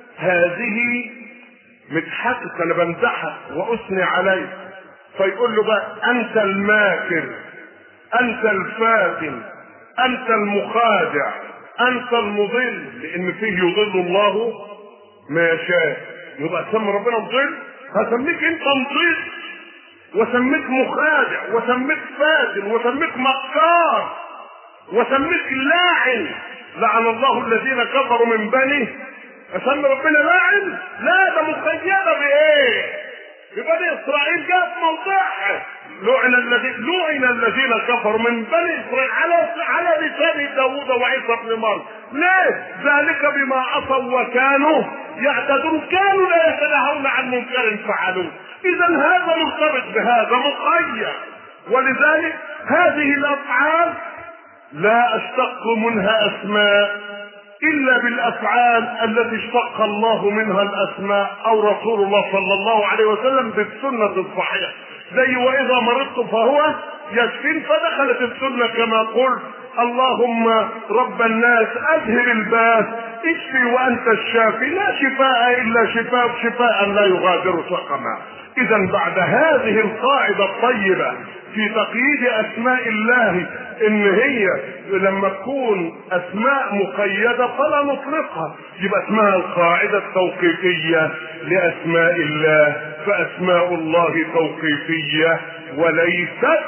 هذه متحقق انا بمدحك واثني عليك فيقول له بقى انت الماكر انت الفاتن انت المخادع انت المضل لان فيه يضل الله ما يشاء يبقى سمي ربنا مضل هسميك انت مضل وسميك مخادع وسميك فاتن وسميك مكار وسميك لاعن لعن الله الذين كفروا من بني اسمي ربنا لاعن لا ده مقيده بايه ببني اسرائيل جاء في موضعها لعن الذين لعن الذين كفروا من بني اسرائيل على على لسان داوود وعيسى بن مريم ليه؟ ذلك بما عصوا وكانوا يعتدون كانوا لا يتناهون عن منكر فعلوه اذا هذا مرتبط بهذا مقيد ولذلك هذه الافعال لا اشتق منها اسماء الا بالافعال التي اشتق الله منها الاسماء او رسول الله صلى الله عليه وسلم بالسنه الصحيحه زي واذا مرضت فهو يشفين فدخلت السنه كما قلت اللهم رب الناس اذهب الباس اشفي وانت الشافي لا شفاء الا شفاء شفاء لا يغادر سقما اذا بعد هذه القاعده الطيبه في تقييد اسماء الله ان هي لما تكون اسماء مقيده فلا نطلقها يبقى اسمها القاعده التوقيفيه لاسماء الله فاسماء الله توقيفيه وليست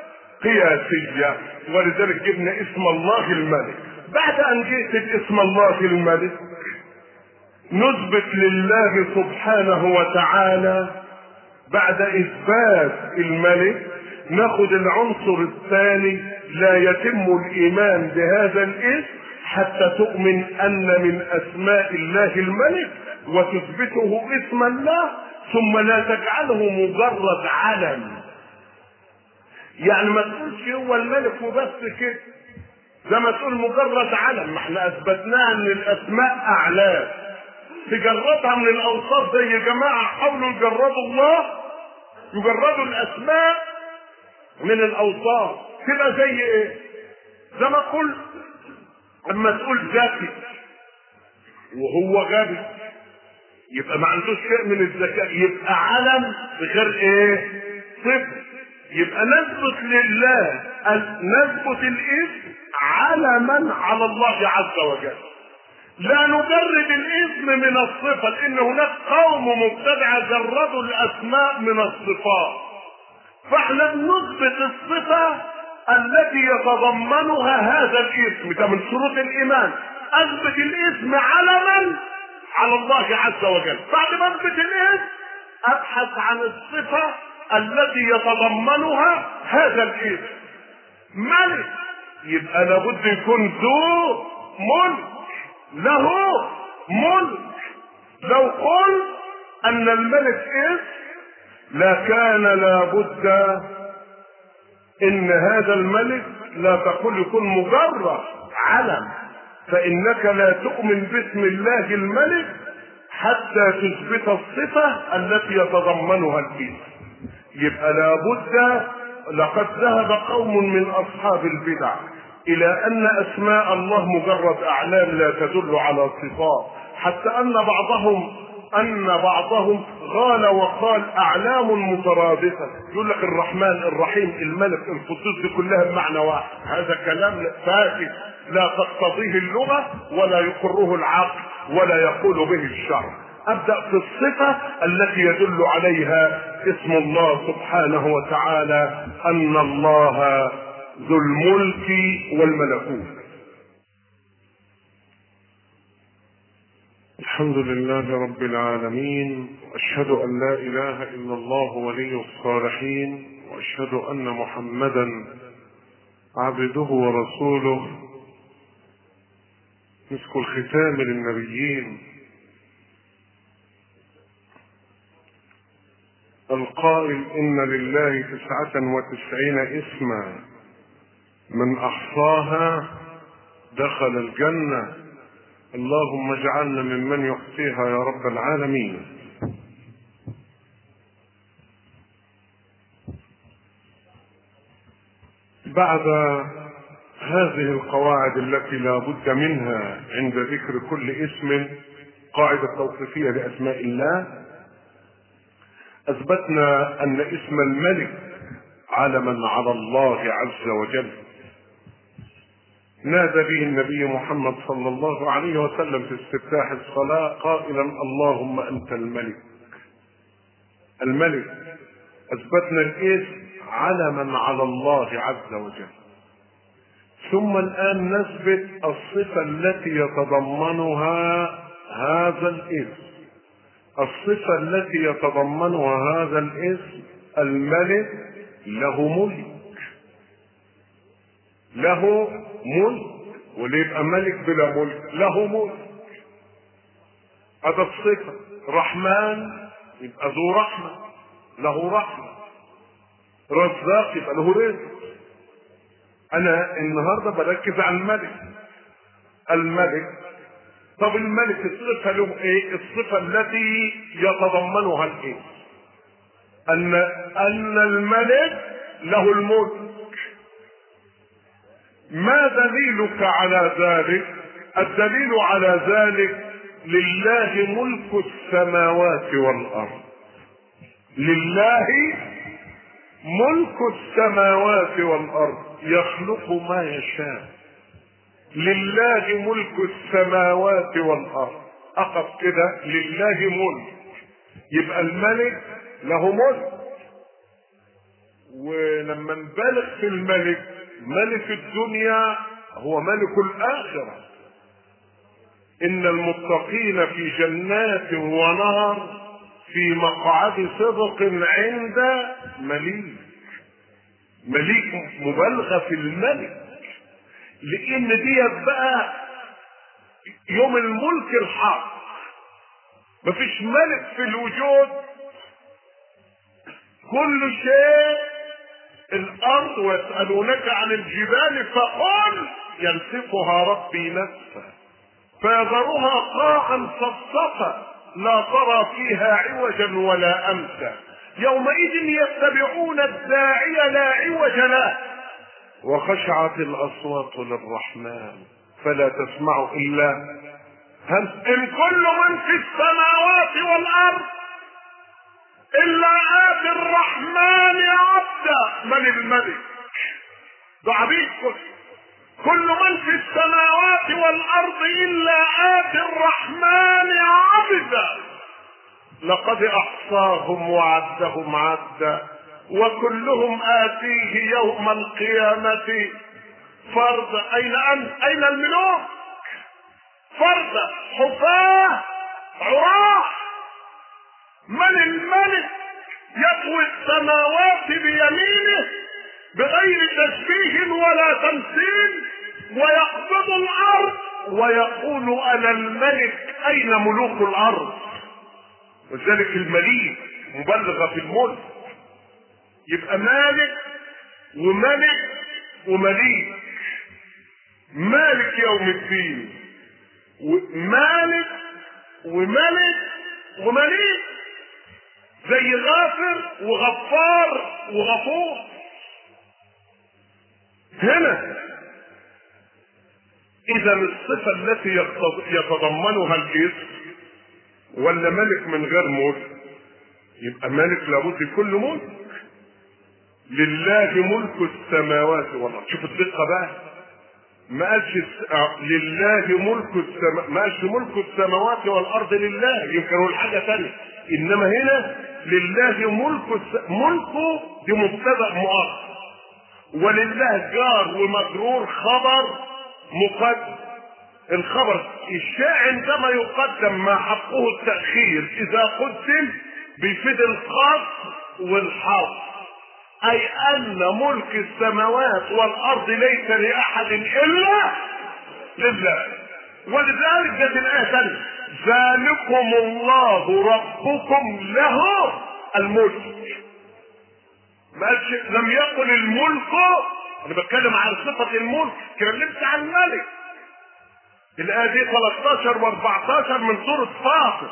قياسيه ولذلك جبنا اسم الله الملك بعد ان جئت باسم الله الملك نثبت لله سبحانه وتعالى بعد اثبات الملك ناخد العنصر الثاني لا يتم الايمان بهذا الاسم حتى تؤمن ان من اسماء الله الملك وتثبته اسما له ثم لا تجعله مجرد علم يعني ما تقولش هو الملك وبس كده زي ما تقول مجرد علم ما احنا اثبتناها ان الاسماء اعلام تجردها من الاوصاف زي جماعه حاولوا يجردوا الله يجردوا الاسماء من الاوصاف تبقى زي ايه زي ما قلت اما تقول ذكي وهو غبي يبقى ما عندوش شيء من الذكاء يبقى علم بغير ايه صفر يبقى نثبت لله نثبت الاسم علما على الله عز وجل لا نجرد الاسم من الصفة لان هناك قوم مبتدعة جردوا الاسماء من الصفات فاحنا بنثبت الصفة التي يتضمنها هذا الاسم ده من شروط الايمان اثبت الاسم علما على الله عز وجل بعد ما اثبت الاسم ابحث عن الصفة التي يتضمنها هذا الاسم ملك يبقى لابد يكون ذو ملك له ملك لو قلت ان الملك اسم لكان لابد ان هذا الملك لا تقول يكون مجرد علم فانك لا تؤمن باسم الله الملك حتى تثبت الصفة التي يتضمنها الاسم يبقى لابد لقد ذهب قوم من اصحاب البدع الى ان اسماء الله مجرد اعلام لا تدل على صفات حتى ان بعضهم ان بعضهم غال وقال اعلام مترادفه يقول لك الرحمن الرحيم الملك القدوس دي كلها بمعنى واحد هذا كلام فاسد لا تقتضيه اللغه ولا يقره العقل ولا يقول به الشرع ابدا في الصفه التي يدل عليها اسم الله سبحانه وتعالى ان الله ذو الملك والملكوت الحمد لله رب العالمين واشهد ان لا اله الا الله ولي الصالحين واشهد ان محمدا عبده ورسوله مسك الختام للنبيين القائل ان لله تسعه وتسعين اسما من احصاها دخل الجنه اللهم اجعلنا ممن يحصيها يا رب العالمين بعد هذه القواعد التي لا بد منها عند ذكر كل اسم قاعدة توصيفية لأسماء الله أثبتنا أن اسم الملك علما على الله عز وجل نادى به النبي محمد صلى الله عليه وسلم في استفتاح الصلاة قائلا اللهم أنت الملك الملك أثبتنا الاسم علما على الله عز وجل ثم الآن نثبت الصفة التي يتضمنها هذا الاسم الصفة التي يتضمنها هذا الاسم الملك له ملك له ملك واللي يبقى ملك بلا ملك له ملك هذا الصفة رحمن يبقى ذو رحمة له رحمة رزاق يبقى له رزق انا النهارده بركز على الملك الملك طب الملك الصفة له ايه الصفة التي يتضمنها الايه ان ان الملك له الملك ما دليلك على ذلك الدليل على ذلك لله ملك السماوات والارض لله ملك السماوات والارض يخلق ما يشاء لله ملك السماوات والارض اقف كده لله ملك يبقى الملك له ملك ولما نبالغ في الملك ملك الدنيا هو ملك الاخره ان المتقين في جنات ونهر في مقعد صدق عند مليك مليك مبالغه في الملك لان دي بقى يوم الملك الحق مفيش ملك في الوجود كل شيء الارض ويسالونك عن الجبال فقل ينسفها ربي نسفا فيذرها قاعا صفصفا لا ترى فيها عوجا ولا امتا يومئذ يتبعون الداعي لا عوج له وخشعت الاصوات للرحمن فلا تسمع الا همس ان كل من في السماوات والارض الا اتي الرحمن عبدا من الملك ده عبيد كل من في السماوات والارض الا اتي الرحمن عبدا لقد احصاهم وعدهم عدا وكلهم اتيه يوم القيامه فرد اين انت اين الملوك فرد حفاه عراه من الملك يطوي السماوات بيمينه بغير تشبيه ولا تمثيل ويقبض الارض ويقول انا الملك اين ملوك الارض ولذلك المليك مبلغه في الملك يبقى مالك وملك ومليك مالك يوم الدين ومالك وملك ومليك زي غافر وغفار وغفور هنا اذا الصفه التي يتضمنها الاسم ولا ملك من غير ملك يبقى ملك لابد يكون له ملك لله ملك السماوات والارض شوف الدقه بقى ما قالش لله ملك السماء ما قالش ملك السماوات والارض لله يمكن هو حاجه ثانيه انما هنا لله ملك الس... ملكه دي مبتدا مؤخر ولله جار ومجرور خبر مقدم الخبر الشيء عندما يقدم ما حقه التأخير إذا قدم بيفيد الخاص والحظ أي أن ملك السماوات والأرض ليس لأحد إلا لله ولذلك جت الآية ثانية ذلكم الله ربكم له الملك ما قالش لم يقل الملك انا بتكلم عن صفة الملك اتكلمت عن الملك الآية دي 13 و14 من سورة فاطر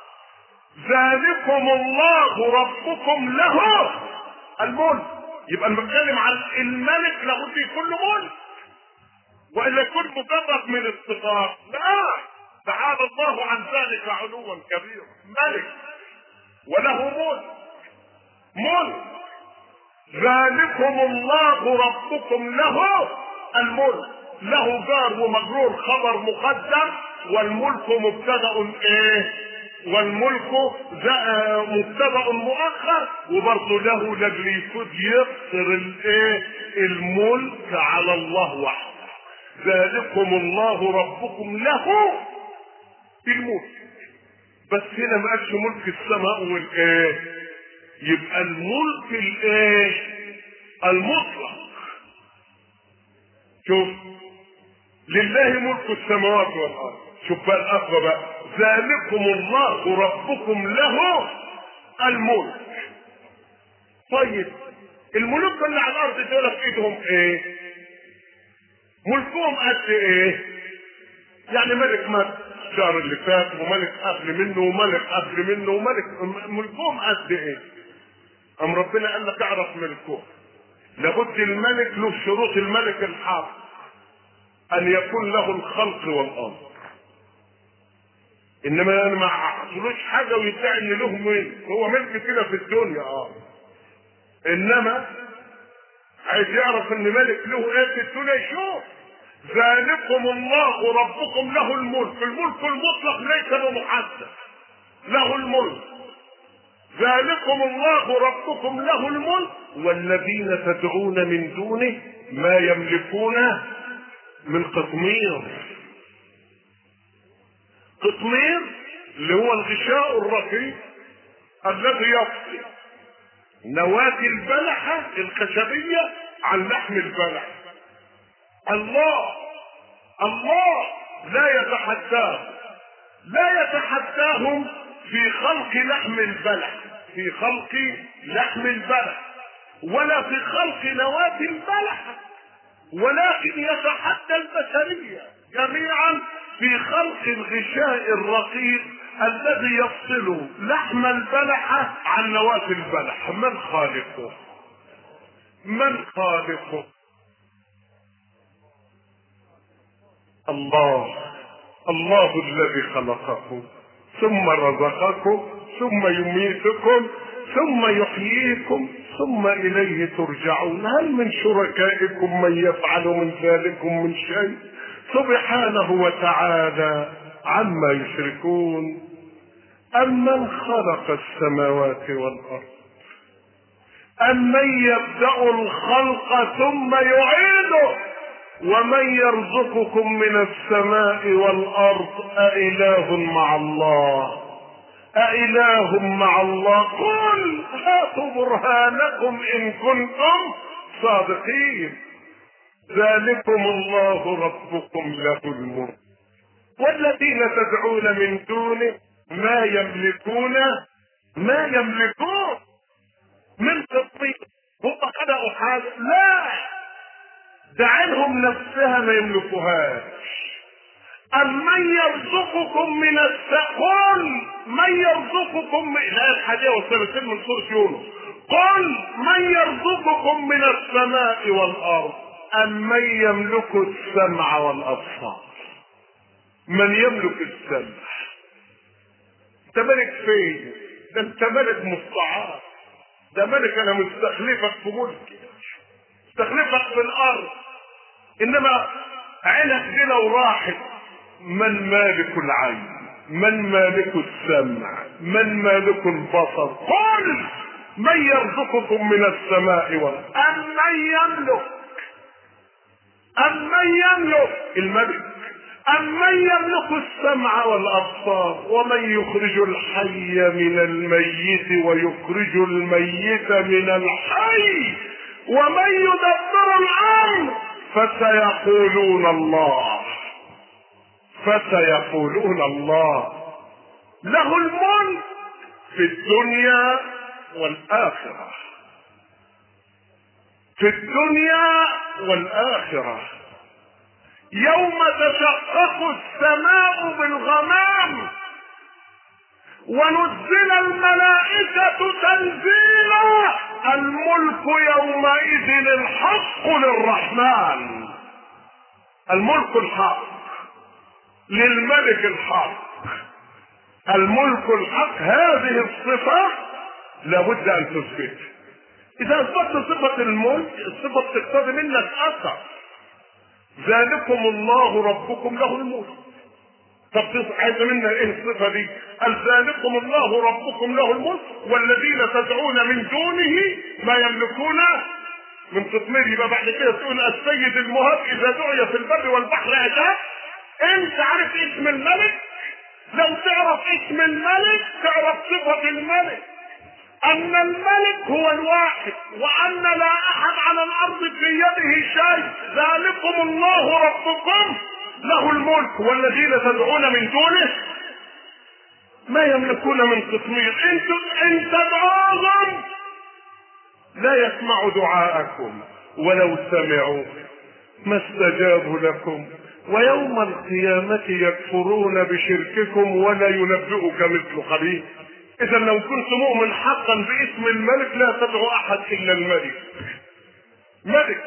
ذلكم الله ربكم له الملك يبقى انا بتكلم عن الملك لابد يكون له ملك والا يكون مجرد من الصفات لا تعالى الله عن ذلك علوا كبيرا ملك وله ملك ملك ذلكم الله ربكم له الملك له جار ومجرور خبر مقدم والملك مبتدا ايه والملك مبتدا مؤخر وبرضه له لاجل يفوت يقصر الايه الملك على الله وحده ذلكم الله ربكم له الملك بس هنا ما قالش ملك السماء والايه يبقى الملك الايه المطلق شوف لله ملك السماوات والارض شوف بقى الاخوه بقى ذلكم الله ربكم له الملك طيب الملوك اللي على الارض دول في ايدهم ايه ملكهم قد ايه يعني ملك مات الشهر اللي فات وملك قبل منه وملك قبل منه وملك ملكهم قد ايه ام ربنا قال لك اعرف ملكهم لابد الملك له شروط الملك الحاكم ان يكون له الخلق والامر انما انا ما اعطلوش حاجه ويدعي ان له ملك هو ملك كده في الدنيا اه انما عايز يعرف ان ملك له ايه في الدنيا يشوف ذلكم الله ربكم له الملك الملك المطلق ليس بمحدد له الملك ذلكم الله ربكم له الملك والذين تدعون من دونه ما يملكون من قطمير قطمير اللي هو الغشاء الرقيق الذي يفصل نواة البلحة الخشبية عن لحم البلح الله الله لا يتحداه لا يتحداهم في خلق لحم البلح في خلق لحم البلح ولا في خلق نواة البلح ولكن يتحدى البشرية جميعا في خلق الغشاء الرقيق الذي يفصل لحم البلحة عن نواة البلح من خالقه من خالقه الله الله الذي خلقكم ثم رزقكم ثم يميتكم ثم يحييكم ثم اليه ترجعون هل من شركائكم من يفعل من ذلكم من شيء سبحانه وتعالى عما يشركون أمن خلق السماوات والأرض أمن يبدأ الخلق ثم يعيده ومن يرزقكم من السماء والأرض أإله مع الله أإله مع الله قل هاتوا برهانكم إن كنتم صادقين ذلكم الله ربكم له الملك والذين تدعون من دونه ما يملكون ما يملكون من تطبيق هم خلقوا حاجة لا ده عينهم نفسها ما يملكوهاش أمن يرزقكم من السقول من يرزقكم من لا الحديث والثلاثين من سورة يونس قل من يرزقكم من السماء والأرض أم من يملك السمع والأبصار من يملك السمع انت ملك فين ده انت ملك مستعار ده ملك انا مستخلفك في ملكي مستخلفك في الارض انما عينك كده وراحت من مالك العين من مالك السمع من مالك البصر قل من يرزقكم من السماء والارض ام من يملك ام من يملك الملك أمن يملك السمع والأبصار ومن يخرج الحي من الميت ويخرج الميت من الحي ومن يدبر الأمر فسيقولون الله فسيقولون الله له الملك في الدنيا والآخرة في الدنيا والآخرة يوم تشقق السماء بالغمام ونزل الملائكة تنزيلا الملك يومئذ الحق للرحمن الملك الحق للملك الحق الملك الحق هذه الصفة لابد ان تثبت اذا اثبتت صفة الملك الصفة تقتضي منك اثر ذلكم الله ربكم له الملك طب عايز منا ايه الصفة دي؟ قال ذلكم الله ربكم له الملك والذين تدعون من دونه ما يملكون من قطمير يبقى بعد كده تقول السيد المهاب اذا دعي في البر والبحر اتاه انت عارف اسم الملك؟ لو تعرف اسم الملك تعرف صفة الملك ان الملك هو الواحد وان لا احد على الارض في يده شيء ذلكم الله ربكم له الملك والذين تدعون من دونه ما يملكون من قطمير انتم ان تدعوهم لا يسمع دعاءكم ولو سمعوا ما استجابوا لكم ويوم القيامة يكفرون بشرككم ولا ينبئك مثل خبير اذا لو كنت مؤمن حقا باسم الملك لا تدعو احد الا الملك ملك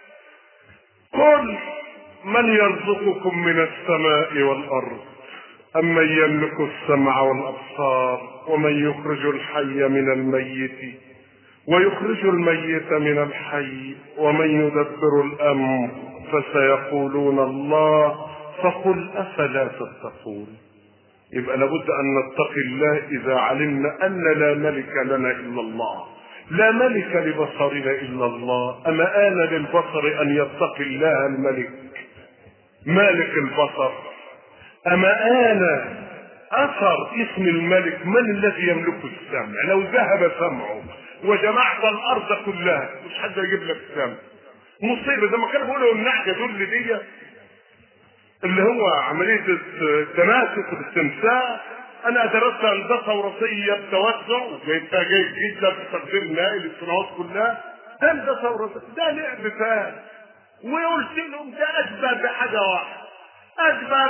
قل من يرزقكم من السماء والارض امن يملك السمع والابصار ومن يخرج الحي من الميت ويخرج الميت من الحي ومن يدبر الامر فسيقولون الله فقل افلا تتقون يبقى لابد ان نتقي الله اذا علمنا ان لا ملك لنا الا الله لا ملك لبصرنا الا الله اما ان للبصر ان يتقي الله الملك مالك البصر اما ان اثر اسم الملك من الذي يملك السمع لو ذهب سمعه وجمعت الارض كلها مش حد يجيب لك سمع مصيبه زي ما كانوا بيقولوا النعجه دول دي اللي هو عملية التماسك والتمساك أنا درست هندسة وراثية بتوسع وجايبتها جيد جدا في تقدير نائل السنوات كلها ده هندسة وراثية ده لعب فات وقلت لهم ده أشبه بحاجة واحدة أشبه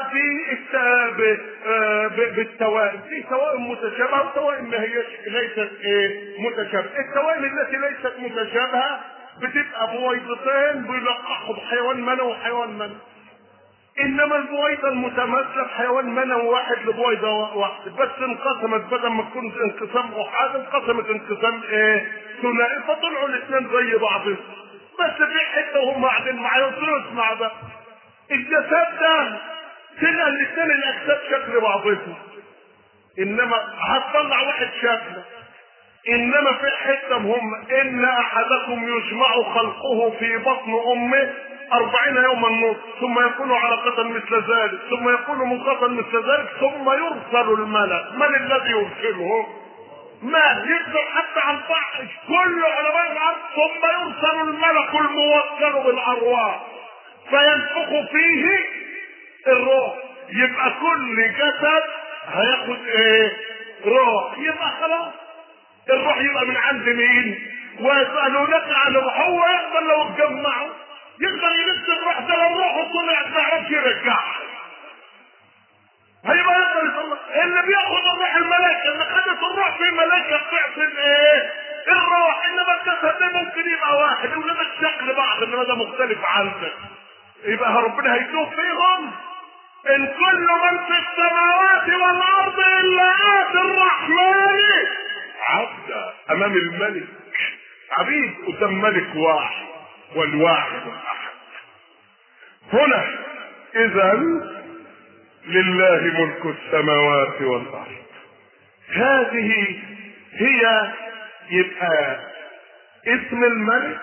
بالتوائم في توائم متشابهة وتوائم ما هيش ليست إيه متشابهة التوائم التي ليست متشابهة بتبقى بويضتين بيلقحوا بحيوان منوي وحيوان منوي انما البويضه المتماثله حيوان منوي واحد لبويضه واحده بس انقسمت بدل ما تكون انقسام احاد انقسمت انقسام ايه ثنائي فطلعوا الاثنين زي بعضهم بس في حته وهم قاعدين معايا قلت اسمع بقى الجسد ده تلقى الاثنين الاجساد شكل بعضهم انما هتطلع واحد شكله انما في حته هم ان احدكم يجمع خلقه في بطن امه أربعين يوما نصف ثم يكون علقة مثل ذلك ثم يكون مضغة مثل ذلك ثم يرسل الملك من الذي يرسله ما يقدر حتى عن بعض كل علماء الارض ثم يرسل الملك الموكل بالارواح فينفخ فيه الروح يبقى كل جسد هياخد ايه روح يبقى خلاص الروح يبقى من عند مين ويسألونك عن الروح هو يقدر لو اتجمعوا يقدر يلبس الروح ده لو روحه طلعت ما يعرفش يرجعها هيبقى يقدر يطلع اللي بياخد الروح الملائكه اللي خدت الروح في ملائكه بتعصي الايه الروح انما الجسد ده ممكن يبقى واحد ولما الشكل بعض انما ده مختلف عنك يبقى ربنا هيتوب فيهم ان كل من في السماوات والارض الا اتي الرحمن عبدا امام الملك عبيد قدام ملك واحد والواحد الاحد هنا اذا لله ملك السماوات والارض هذه هي يبقى اسم الملك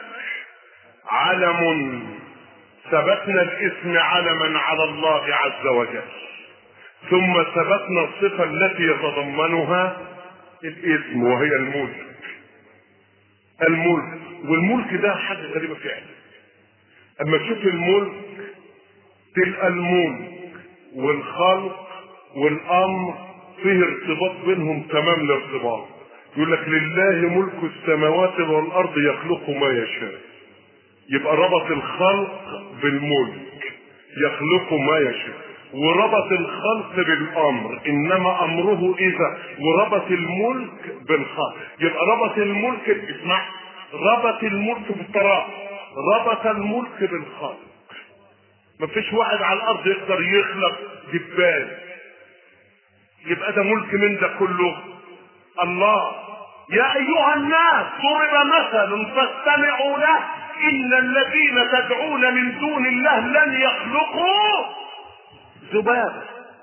علم ثبتنا الاسم علما على الله عز وجل ثم ثبتنا الصفة التي يتضمنها الاسم وهي الملك الملك والملك ده حاجة غريبة فعلا اما تشوف الملك تلقى الملك والخلق والامر فيه ارتباط بينهم تمام الارتباط يقول لك لله ملك السماوات والارض يخلق ما يشاء يبقى ربط الخلق بالملك يخلق ما يشاء وربط الخلق بالامر انما امره اذا وربط الملك بالخلق يبقى ربط الملك اسمع ربط الملك بالطراء ربط الملك بالخلق مفيش واحد على الارض يقدر يخلق جبال يبقى ده ملك من ده كله الله يا ايها الناس ضرب مثل فاستمعوا له ان الذين تدعون من دون الله لن يخلقوا ذبابه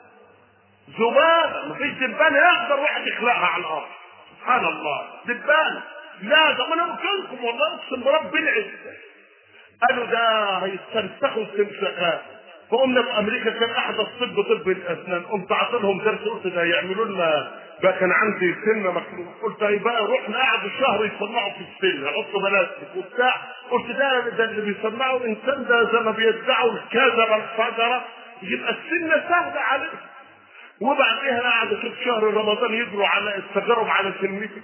ذبابه مفيش دبانه يقدر واحد يخلقها على الارض سبحان الله دبانه لا ده ما انا قلت لكم والله اقسم برب العزه قالوا ده هيستنسخوا التمساحات فقمنا في امريكا كان احدث طب طب الاسنان قمت عاطي لهم درس قلت ده هيعملوا لنا بقى كان عندي سنه مخلوق قلت هيبقى رحنا قعدوا شهر يصنعوا في السن يحطوا بلاستيك وبتاع قلت ده ده اللي بيصنعوا انسان ده زي ما بيدعوا الكذبه الفجره يبقى السنه سهله عليه وبعدها قعدوا في شهر رمضان يجروا على التجارب على سنتي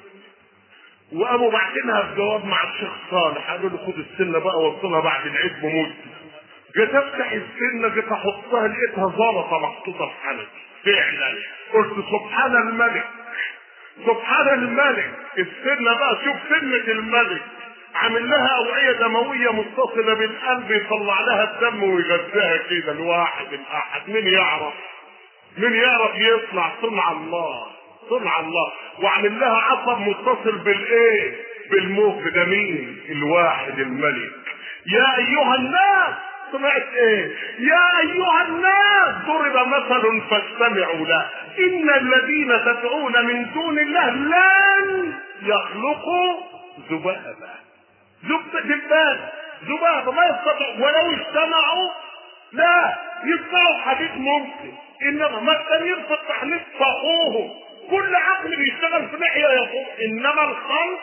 وقاموا باعتينها في جواب مع الشيخ صالح قالوا له خد السنه بقى وصلها بعد العيد بموت جيت افتح السنه جيت احطها لقيتها زلطه محطوطه في حنكي فعلا قلت سبحان الملك سبحان الملك السنه بقى شوف سنه الملك عامل لها اوعيه دمويه متصله بالقلب يطلع لها الدم ويغذاها كده الواحد الاحد مين يعرف مين يعرف يصنع صنع الله صنع الله وعامل لها عصب متصل بالايه بالموت ده مين الواحد الملك يا ايها الناس سمعت ايه يا ايها الناس ضرب مثل فاستمعوا له ان الذين تدعون من دون الله لن يخلقوا ذبابا ذب ذباب ذبابه ما يستطيع ولو اجتمعوا لا يصنعوا حديث ممكن انما ما التنين في التحليل فوقوه كل عقل بيشتغل في ناحيه يقوم انما الخلق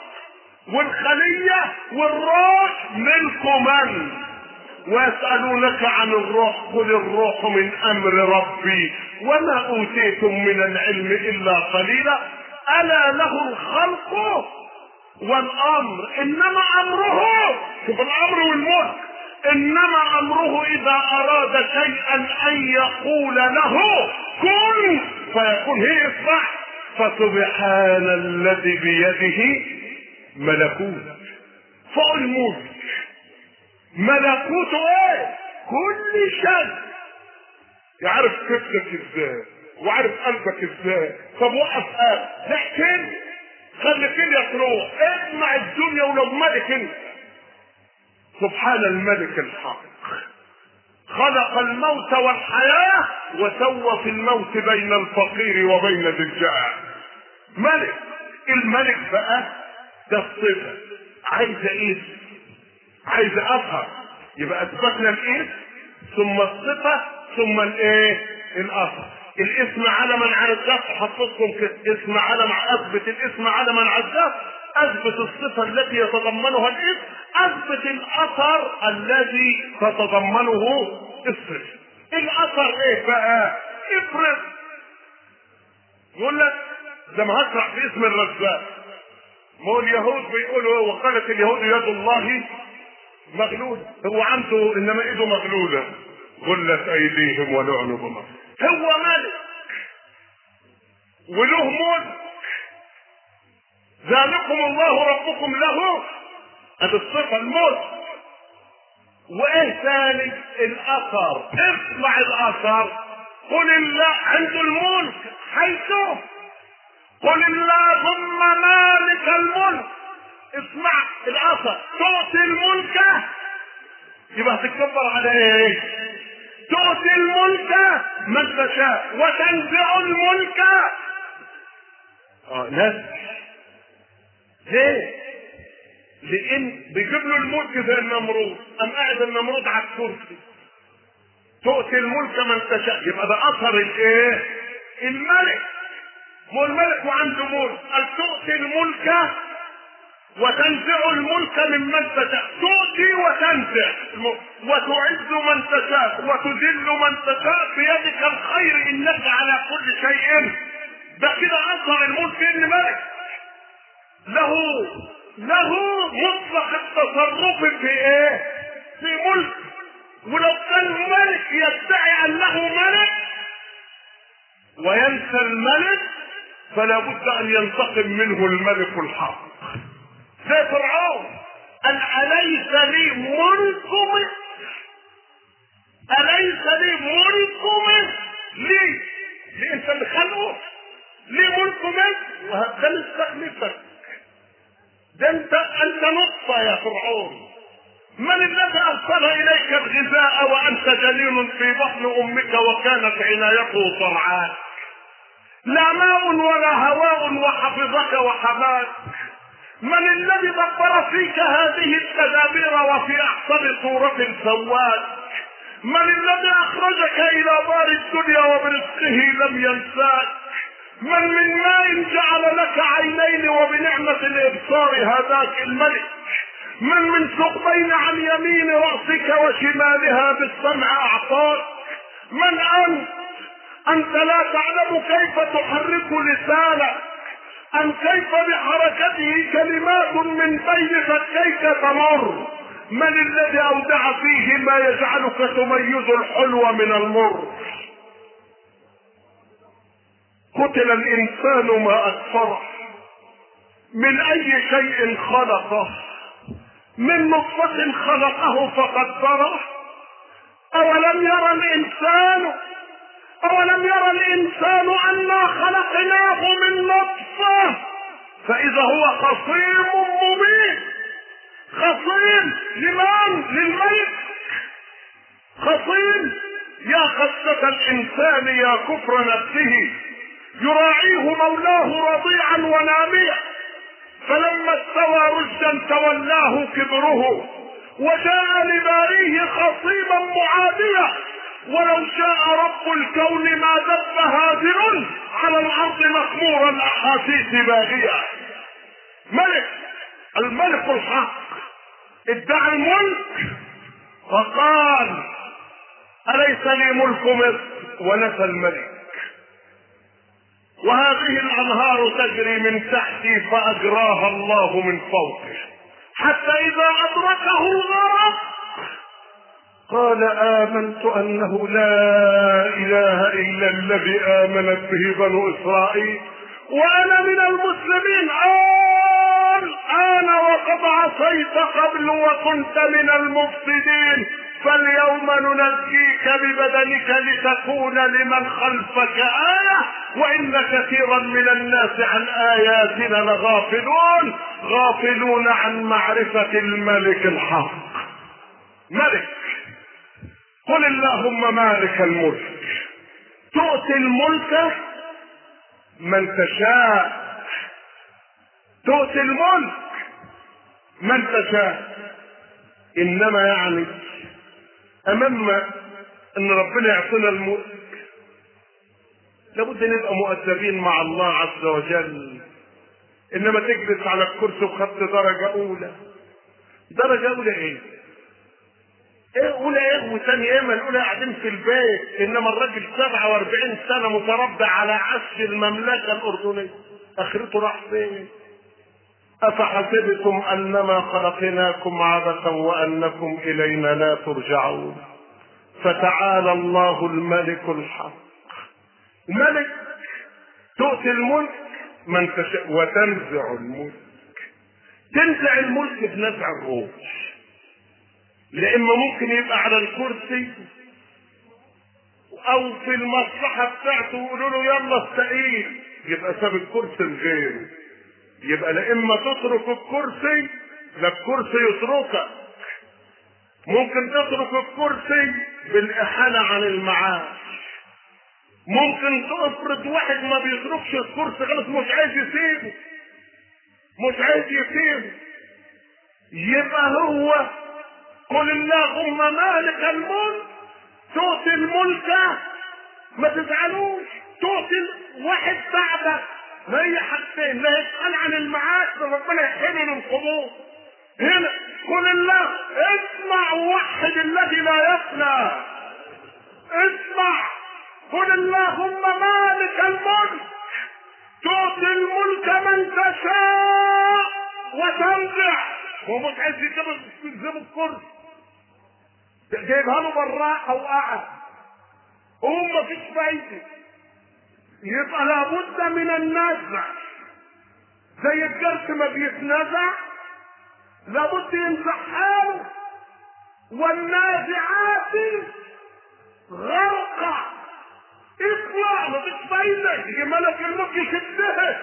والخليه والروح ملك من ويسألونك عن الروح قل الروح من أمر ربي وما أوتيتم من العلم إلا قليلا ألا له الخلق والأمر إنما أمره شوف الأمر والملك إنما أمره إذا أراد شيئا أن يقول له كن فيكون هي إصبع فسبحان الذي بيده ملكوت فوق الملك ملكوته ايه كل شيء يعرف كبدك ازاي وعارف قلبك ازاي طب وقف قلب لكن خلي كليك روح اجمع الدنيا ولو ملك انت سبحان الملك الحق خلق الموت والحياة وسوى في الموت بين الفقير وبين ذي الجاه ملك الملك بقى ده الصفة عايزة ايه عايز اظهر يبقى اثبتنا الاسم ثم الصفه ثم الايه الاثر الاسم علما على الذات حطيتكم كده اسم علم اثبت الاسم علما على الذات اثبت الصفه التي يتضمنها الاسم اثبت الاثر الذي تتضمنه الصفه الاثر ايه بقى افرض يقول لك ده ما هشرح في اسم الرزاق ما هو اليهود بيقولوا وقالت اليهود يد الله مغلولة هو عنده انما ايده مغلولة غلت ايديهم ولعنوا بما هو ملك وله ملك ذلكم الله ربكم له هذه الصفة الملك وايه ثاني الاثر اسمع الاثر قل الله عنده الملك حيث قل اللهم مالك الملك اسمع الاثر تؤتي الملك يبقى هتتكبر على ايه تؤتي الملك من تشاء وتنزع الملك اه ناس ليه لان بيجيب له الملك زي النمرود ام قاعد النمرود على الكرسي تؤتي الملك من تشاء يبقى ده اثر الايه الملك مو الملك وعنده ملك قال تؤتي الملك وتنزع الملك ممن تشاء تؤتي وتنزع وتعز من تشاء وتذل من تشاء بيدك الخير انك على كل شيء ده كده اثر الملك ان ملك له له مطلق التصرف في ايه في ملك ولو كان ملك يدعي انه ملك وينسى الملك فلا بد ان ينتقم منه الملك الحق زي فرعون قال اليس لي ملك مصر اليس لي ملك مصر ليه ليه انت اللي خلقه ليه ملك مصر وده مستخلفك ده انت انت نطفه يا فرعون من الذي ارسل اليك الغذاء وانت جنين في بطن امك وكانت عنايته ترعاك لا ماء ولا هواء وحفظك وحماك من الذي دبر فيك هذه التدابير وفي احسن صورة سواك من الذي اخرجك الى دار الدنيا وبرزقه لم ينساك من من ماء جعل لك عينين وبنعمة الابصار هذاك الملك من من ثقبين عن يمين رأسك وشمالها بالسمع اعطاك من انت انت لا تعلم كيف تحرك لسانك ام كيف بحركته كلمات من بين فكيك تمر من الذي اودع فيه ما يجعلك تميز الحلو من المر قتل الانسان ما اكثره من اي شيء خلقه من نطفة خلقه فقدره اولم يرى الانسان اولم يرى الانسان انا خلقناه من نطفة فاذا هو خصيم مبين خصيم لمن للملك خصيم يا خسة الانسان يا كفر نفسه يراعيه مولاه رضيعا وناميا فلما استوى رشدا تولاه كبره وجاء لباريه خصيما معاديا ولو شاء رب الكون ما دب هادر على الارض مخمور الاحاسيس باغية ملك الملك الحق ادعى الملك فقال اليس لي ملك مصر ونسى الملك وهذه الانهار تجري من تحتي فاجراها الله من فوقه حتى اذا ادركه الغرق قال آمنت أنه لا إله إلا الذي آمنت به بنو إسرائيل وأنا من المسلمين آن أنا وقد عصيت قبل وكنت من المفسدين فاليوم ننجيك ببدنك لتكون لمن خلفك آية وإن كثيرا من الناس عن آياتنا لغافلون غافلون عن معرفة الملك الحق ملك قل اللهم مالك الملك تؤتي الملك من تشاء تؤتي الملك من تشاء انما يعني امام ان ربنا يعطينا الملك لابد نبقى مؤدبين مع الله عز وجل انما تجلس على الكرسي وخدت درجه اولى درجه اولى ايه ايه اولى ايه وثاني ايه ما الاولى قاعدين في البيت انما الراجل 47 سنه متربع على عرش المملكه الاردنيه اخرته راح فين؟ افحسبتم انما خلقناكم عبثا وانكم الينا لا ترجعون فتعالى الله الملك الحق ملك تؤتي الملك من تشاء وتنزع الملك تنزع الملك بنزع الروح لإما ممكن يبقى على الكرسي أو في المصلحة بتاعته يقولوا له يلا استقيل يبقى ساب الكرسي لغيره يبقى لإما تترك الكرسي لا الكرسي يتركك ممكن تترك الكرسي بالإحالة عن المعاش ممكن تفرض واحد ما بيتركش الكرسي خالص مش عايز يسيبه مش عايز يسيبه يبقى هو قل اللهم مالك الملك تؤتي الملك ما تزعلوش تؤتي واحد بعدك ما هي حاجتين لا يسأل عن المعاش ربنا يحله للقبور هنا قل الله اسمع وحد الذي لا يفنى اسمع قل اللهم مالك الملك تؤتي الملك من تشاء وتنزع هو مش عايز يجيب الكرسي جايبها له بالراحه وقعد هو مفيش فايده يبقى لابد من النزع زي الجرس ما بيتنزع لابد ينزع حاله والنازعات غرقا اطلع مفيش فايدة يجي ملك الملك يشدها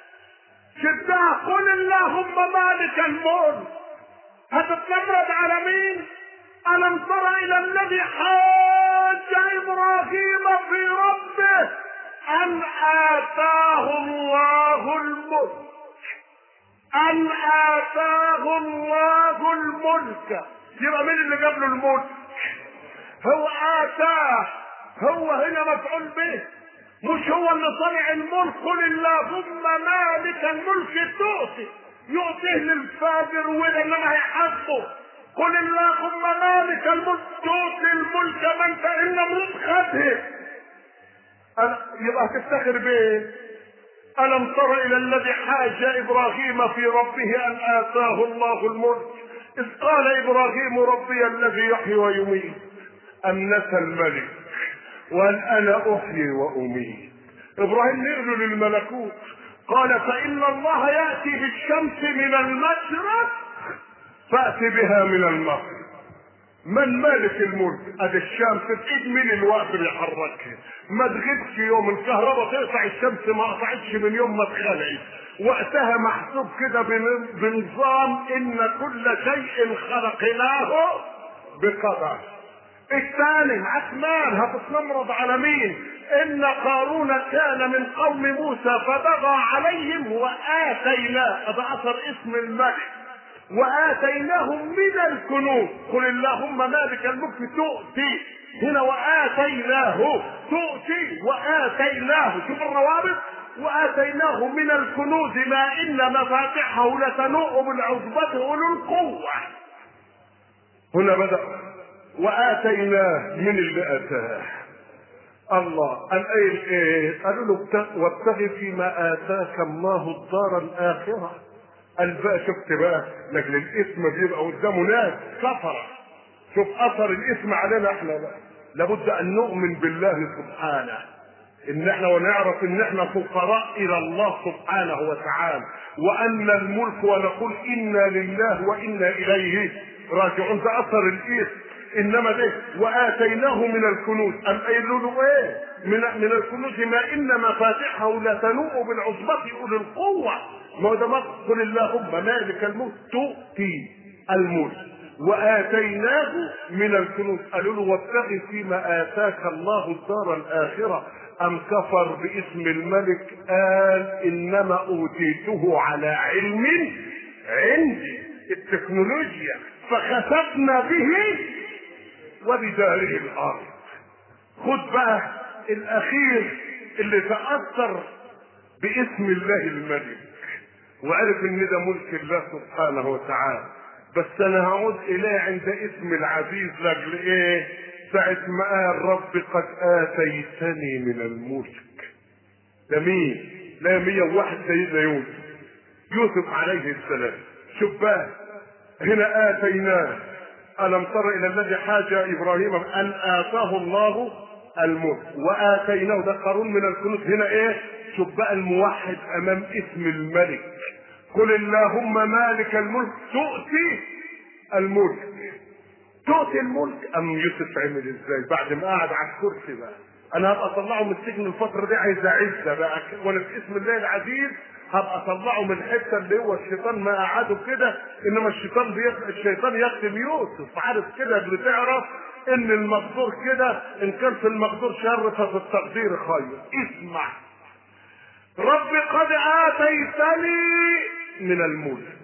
شدها قل اللهم مالك الملك هتتنمرد على مين؟ ألم تر إلى الذي حاج إبراهيم في ربه أن آتاه الله الملك أن آتاه الله الملك يبقى مين اللي جاب له الملك؟ هو آتاه هو هنا مفعول به مش هو اللي صنع الملك قل اللهم مالك الملك تؤتي يؤتيه للفاجر ولا انما هيحاسبه قل اللهم مالك الملك تؤتي الملك من فان ملك خده يبقى هتفتخر بايه؟ ألم تر إلى الذي حاج إبراهيم في ربه أن آتاه الله الملك إذ قال إبراهيم ربي الذي يحيي ويميت أنس الملك وأن أنا أحيي وأميت إبراهيم نقله للملكوت قال فإن الله يأتي بالشمس من المشرق فأتي بها من المغرب من مالك الملك ادي الشمس في ايد مين الوقت اللي يحركها ما تغيبش يوم الكهرباء تقطع الشمس ما قطعتش من يوم ما اتخلقت وقتها محسوب كده بنظام ان كل شيء خلقناه بقدر الثاني عثمان هتتنمرض على مين ان قارون كان من قوم موسى فبغى عليهم واتيناه هذا اثر اسم الملك واتيناهم من الكنوز قل اللهم مالك الملك تؤتي هنا واتيناه تؤتي واتيناه شوف الروابط واتيناه من الكنوز ما ان مفاتحه لتنوء بالعصبة اولو القوة هنا بدأ واتيناه من اللي اتاه الله قال ايه قالوا له وابتغي فيما اتاك الله الدار الاخره قال بقى شفت بقى لاجل الاسم بيبقى قدامه ناس كفره شوف اثر الاسم علينا احنا بقى لابد ان نؤمن بالله سبحانه ان احنا ونعرف ان احنا فقراء الى الله سبحانه وتعالى وان الملك ونقول انا لله وانا اليه راجعون ده اثر الاسم انما ده واتيناه من الكنوز ام قايلوا له ايه من من الكنوز ما ان مفاتحه لتنوء بالعصبة اولي القوه ما هو ده قل اللهم مالك الملك تؤتي الملك واتيناه من الكنوز قالوا له وابتغ فيما اتاك الله الدار الاخره ام كفر باسم الملك قال انما اوتيته على علم عندي التكنولوجيا فخسفنا به وبداره الارض خد بقى الاخير اللي تاثر باسم الله الملك وعرف ان ده ملك الله سبحانه وتعالى بس انا هعود اليه عند اسم العزيز لاجل ايه ساعة ما قال رب قد اتيتني من الملك ده مين لا 101 سيدنا يوسف يوسف عليه السلام شوف بقى هنا اتيناه الم تر الى الذي حاج ابراهيم ان اتاه الله الملك واتيناه ده قارون من الكنوز هنا ايه شوف بقى الموحد امام اسم الملك قل اللهم مالك الملك تؤتي الملك تؤتي الملك ام يوسف عمل ازاي بعد ما قعد على الكرسي بقى انا هبقى اطلعه من السجن الفتره دي عايز اعزه بقى وانا في اسم الله العزيز هبقى اطلعه من الحته اللي هو الشيطان ما قعده كده انما الشيطان بيخ... الشيطان يخدم يوسف عارف كده بتعرف ان المقدور كده ان كان في المقدور شر ففي التقدير خير اسمع رب قد اتيتني من الملك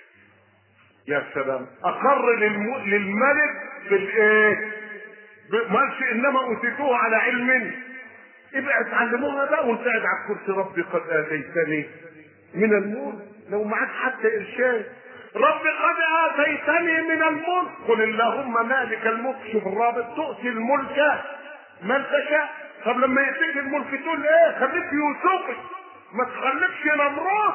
يا سلام اقر للم... للملك بالايه ما قالش انما اوتيتوه على علم ابقى اتعلموها بقى وانت قاعد على الكرسي ربي قد اتيتني من الملك لو معاك حتى ارشاد رب قد اتيتني من الملك قل اللهم مالك الملك شوف الرابط تؤتي الملك من تشاء طب لما يأتيك الملك تقول ايه خليك يوسفي ما تخليكش نمرات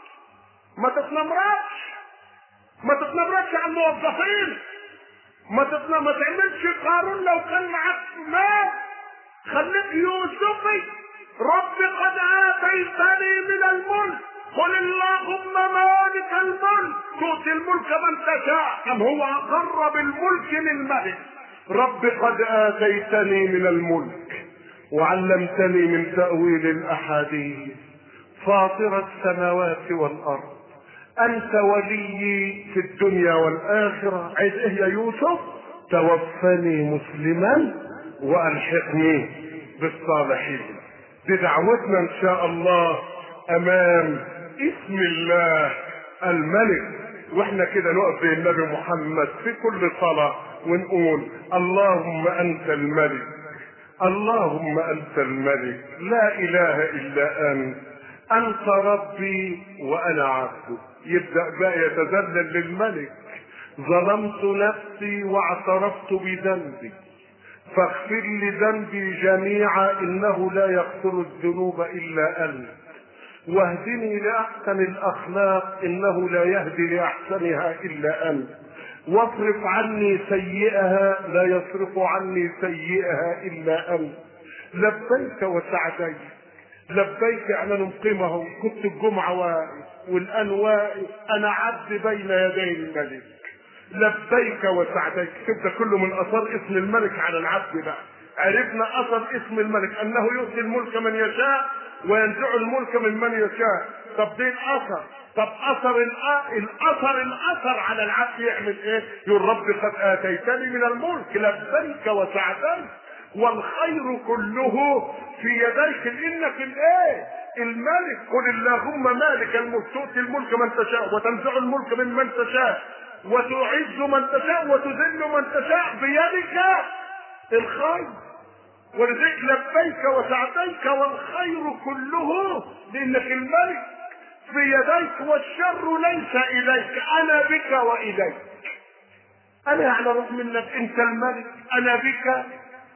ما تتنمرتش ما تتنمرتش على الموظفين ما تتنا ما تعملش قارون لو كان معاك مال خليك يوسفي رب قد اتيتني من الملك قل اللهم مالك الملك تؤتي الملك من تشاء ام هو اقر بالملك للملك رب قد اتيتني من الملك وعلمتني من تاويل الاحاديث فاطر السماوات والارض انت ولي في الدنيا والاخره عايز ايه يا يوسف توفني مسلما والحقني بالصالحين دي دعوتنا ان شاء الله امام اسم الله الملك واحنا كده نقف بين النبي محمد في كل صلاه ونقول اللهم انت الملك اللهم انت الملك لا اله الا انت انت ربي وانا عبدك يبدا بقى يتذلل للملك ظلمت نفسي واعترفت بذنبي فاغفر لي ذنبي جميعا انه لا يغفر الذنوب الا انت واهدني لاحسن الاخلاق انه لا يهدي لاحسنها الا انت واصرف عني سيئها لا يصرف عني سيئها الا انت لبيك وسعديك لبيك انا نقيمه كنت الجمعة واقف والان واقف انا عبد بين يدي الملك لبيك وسعديك شوف ده كله من اثار اسم الملك على العبد بقى عرفنا اثر اسم الملك انه يؤتي الملك من يشاء وينزع الملك من من يشاء طب دي الاثر طب اثر الاثر الاثر على العبد يعمل ايه يقول رب قد اتيتني من الملك لبيك وسعديك والخير كله في يديك انك الايه الملك قل اللهم مالك الملك تؤتي الملك من تشاء وتنزع الملك من من تشاء وتعز من تشاء وتذل من تشاء بيدك الخير ولذلك لبيك وسعديك والخير كله لانك الملك في يديك والشر ليس اليك انا بك واليك انا على رغم انك انت الملك انا بك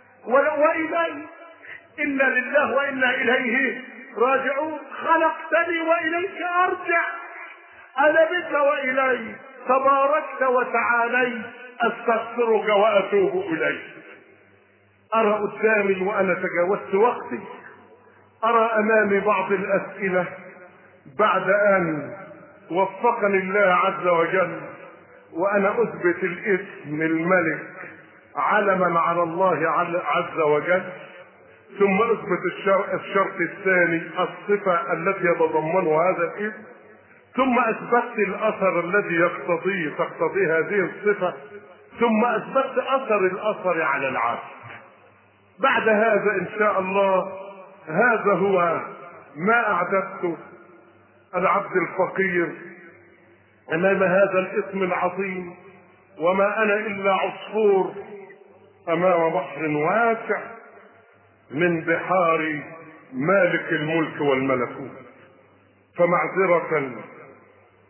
وإلي إنا لله وإنا إليه راجعون خلقتني وإليك أرجع أنا بك وإليك تباركت وتعاليت أستغفرك وأتوب إليك أرى قدامي وأنا تجاوزت وقتي أرى أمامي بعض الأسئلة بعد أن وفقني الله عز وجل وأنا أثبت الاسم الملك علما على الله عز وجل ثم اثبت الشرط, الشرط الثاني الصفة التي يتضمنها هذا الاسم ثم اثبتت الاثر الذي يقتضيه تقتضي هذه الصفة ثم اثبتت اثر الاثر على العبد بعد هذا ان شاء الله هذا هو ما اعددته العبد الفقير امام هذا الاسم العظيم وما انا الا عصفور امام بحر واسع من بحار مالك الملك والملكوت فمعذرة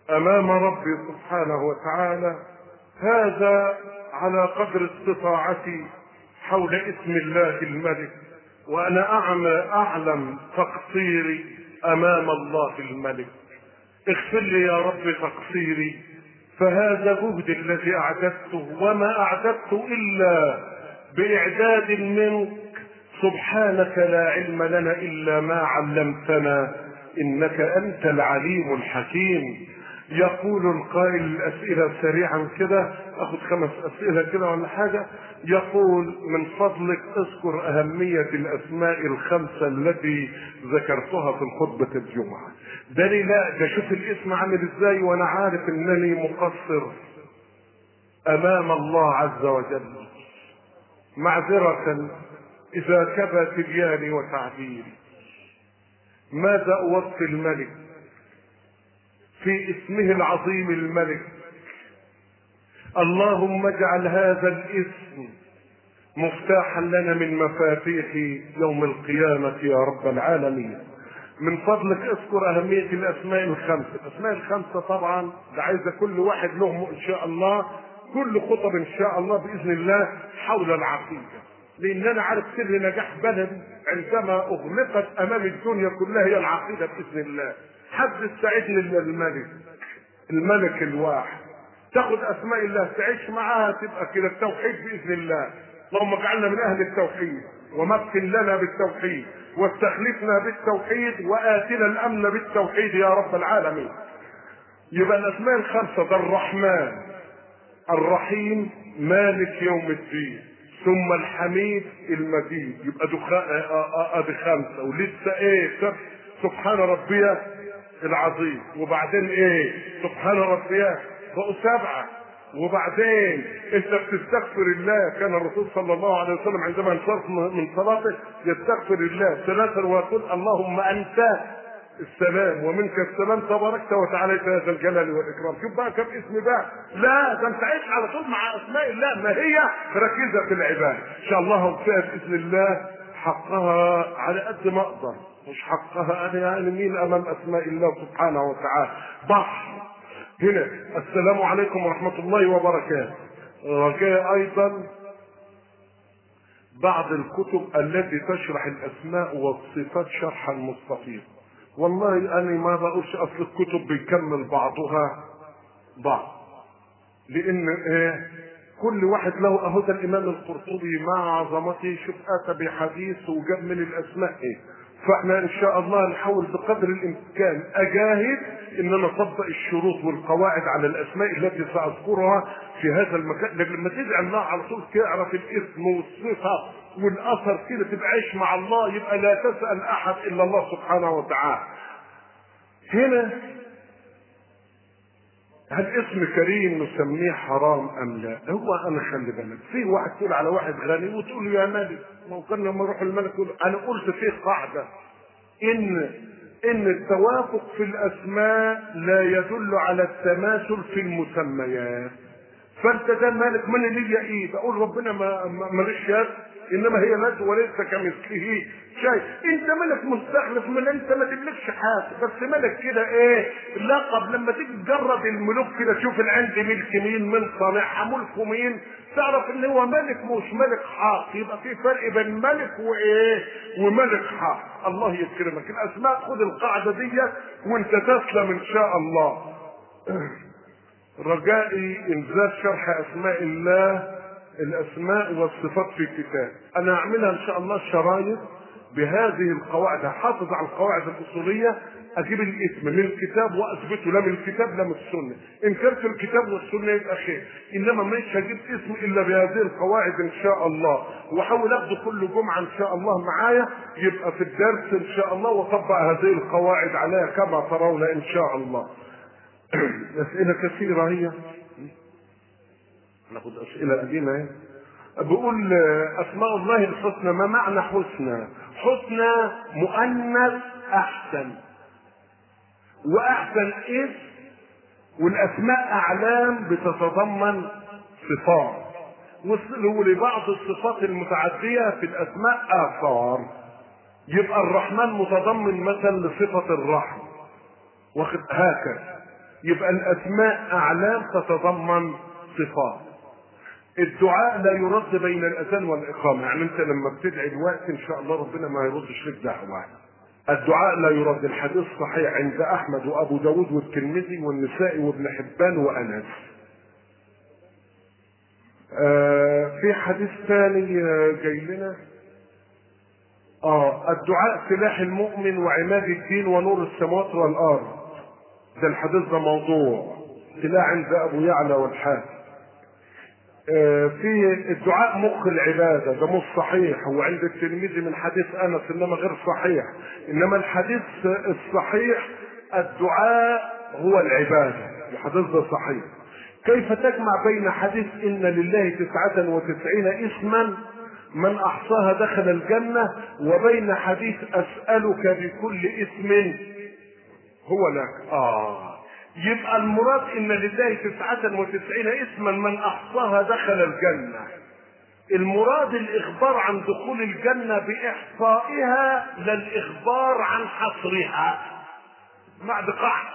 امام ربي سبحانه وتعالى هذا على قدر استطاعتي حول اسم الله الملك وانا اعمى اعلم تقصيري امام الله الملك اغفر لي يا رب تقصيري فهذا جهد الذي اعددته وما اعددت الا باعداد منك سبحانك لا علم لنا الا ما علمتنا انك انت العليم الحكيم يقول القائل الاسئله سريعا كده اخذ خمس اسئله كده ولا حاجه يقول من فضلك اذكر اهميه الاسماء الخمسه التي ذكرتها في خطبه الجمعه ده لي لا ده شوف الاسم عامل ازاي وانا عارف انني مقصر امام الله عز وجل معذره اذا كبى تبياني وتعبيري ماذا اوصي الملك في اسمه العظيم الملك اللهم اجعل هذا الاسم مفتاحا لنا من مفاتيح يوم القيامة يا رب العالمين من فضلك اذكر أهمية الأسماء الخمسة الأسماء الخمسة طبعا ده عايزة كل واحد له إن شاء الله كل خطب إن شاء الله بإذن الله حول العقيدة لأن أنا عارف سر نجاح بلدي عندما أغلقت أمام الدنيا كلها هي العقيدة بإذن الله حد استعدني للملك الملك الواحد تاخد اسماء الله تعيش معاها تبقى كده التوحيد باذن الله اللهم اجعلنا من اهل التوحيد ومكن لنا بالتوحيد واستخلفنا بالتوحيد واتنا الامن بالتوحيد يا رب العالمين يبقى الاسماء الخمسه ده الرحمن الرحيم مالك يوم الدين ثم الحميد المجيد يبقى ادي خمسه ولسه ايه سبحان ربي العظيم وبعدين ايه سبحان ربي بقوا سبعة وبعدين انت بتستغفر الله كان الرسول صلى الله عليه وسلم عندما انصرف من صلاته يستغفر الله ثلاثا ويقول اللهم انت السلام ومنك السلام تباركت وتعاليت يا ذا الجلال والاكرام شوف بقى كم اسم بقى لا ده انت عايش على طول مع اسماء الله ما هي ركيزه في العباده ان شاء الله وفيها باذن الله حقها على قد ما اقدر مش حقها انا يعني مين امام اسماء الله سبحانه وتعالى بحر هنا السلام عليكم ورحمة الله وبركاته رجاء ايضا بعض الكتب التي تشرح الاسماء والصفات شرحا مستفيض والله انا ما بقولش اصل الكتب بيكمل بعضها بعض لان ايه كل واحد له اهو ده الامام القرطبي مع عظمته شوف اتى بحديث وجاب من الاسماء ايه فاحنا ان شاء الله نحاول بقدر الامكان اجاهد ان انا اطبق الشروط والقواعد على الاسماء التي ساذكرها في هذا المكان لكن لما تدعي الله على طول تعرف الاسم والصفه والاثر كده تبقى عايش مع الله يبقى لا تسال احد الا الله سبحانه وتعالى هنا هل اسم كريم نسميه حرام ام لا؟ هو انا خلي بالك في واحد تقول على واحد غني وتقول له يا ملك ما هو كان لما يروح الملك يقول انا قلت فيه قاعده ان ان التوافق في الاسماء لا يدل على التماثل في المسميات فانت ده مالك من ليا ايه بقول ربنا ما ماليش يد انما هي ذات وليس كمثله شيء انت ملك مستخلف من انت ما تملكش حاجه بس ملك كده ايه لقب لما تيجي تجرد الملوك كده تشوف العند ملك مين من صانعها ملكه مين تعرف ان هو ملك مش ملك حق يبقى في فرق بين ملك وايه وملك حق الله يكرمك الاسماء خد القاعده دي وانت تسلم ان شاء الله رجائي انزال شرح اسماء الله الاسماء والصفات في الكتاب انا اعملها ان شاء الله شرايط بهذه القواعد هحافظ على القواعد الاصوليه اجيب الاسم من الكتاب واثبته لا من الكتاب لا من السنه ان كان في الكتاب والسنه يبقى خير انما مش هجيب اسم الا بهذه القواعد ان شاء الله واحاول اخده كل جمعه ان شاء الله معايا يبقى في الدرس ان شاء الله واطبق هذه القواعد عليها كما ترون ان شاء الله اسئله كثيره هي ناخد اسئله قديمه اهي بقول اسماء الله الحسنى ما معنى حسنى حسنى مؤنث احسن واحسن اسم والاسماء اعلام بتتضمن صفات ولبعض الصفات المتعديه في الاسماء اثار يبقى الرحمن متضمن مثلا لصفه الرحم واخد هكذا يبقى الاسماء اعلام تتضمن صفات الدعاء لا يرد بين الاذان والاقامه يعني انت لما بتدعي الوقت ان شاء الله ربنا ما يردش لك دعوه الدعاء لا يرد الحديث صحيح عند احمد وابو داود والترمذي والنسائي وابن حبان وانس آه في حديث ثاني آه جاي لنا اه الدعاء سلاح المؤمن وعماد الدين ونور السماوات والارض ده الحديث ده موضوع سلاح عند ابو يعلى والحاكم آه في الدعاء مخ العباده ده مش صحيح هو عند الترمذي من حديث انس انما غير صحيح انما الحديث الصحيح الدعاء هو العباده الحديث ده صحيح كيف تجمع بين حديث ان لله تسعة وتسعين اسما من احصاها دخل الجنة وبين حديث اسألك بكل اسم هو لك اه يبقى المراد ان لله تسعة وتسعين اسما من احصاها دخل الجنة المراد الاخبار عن دخول الجنة باحصائها لا الاخبار عن حصرها بعد قاعدة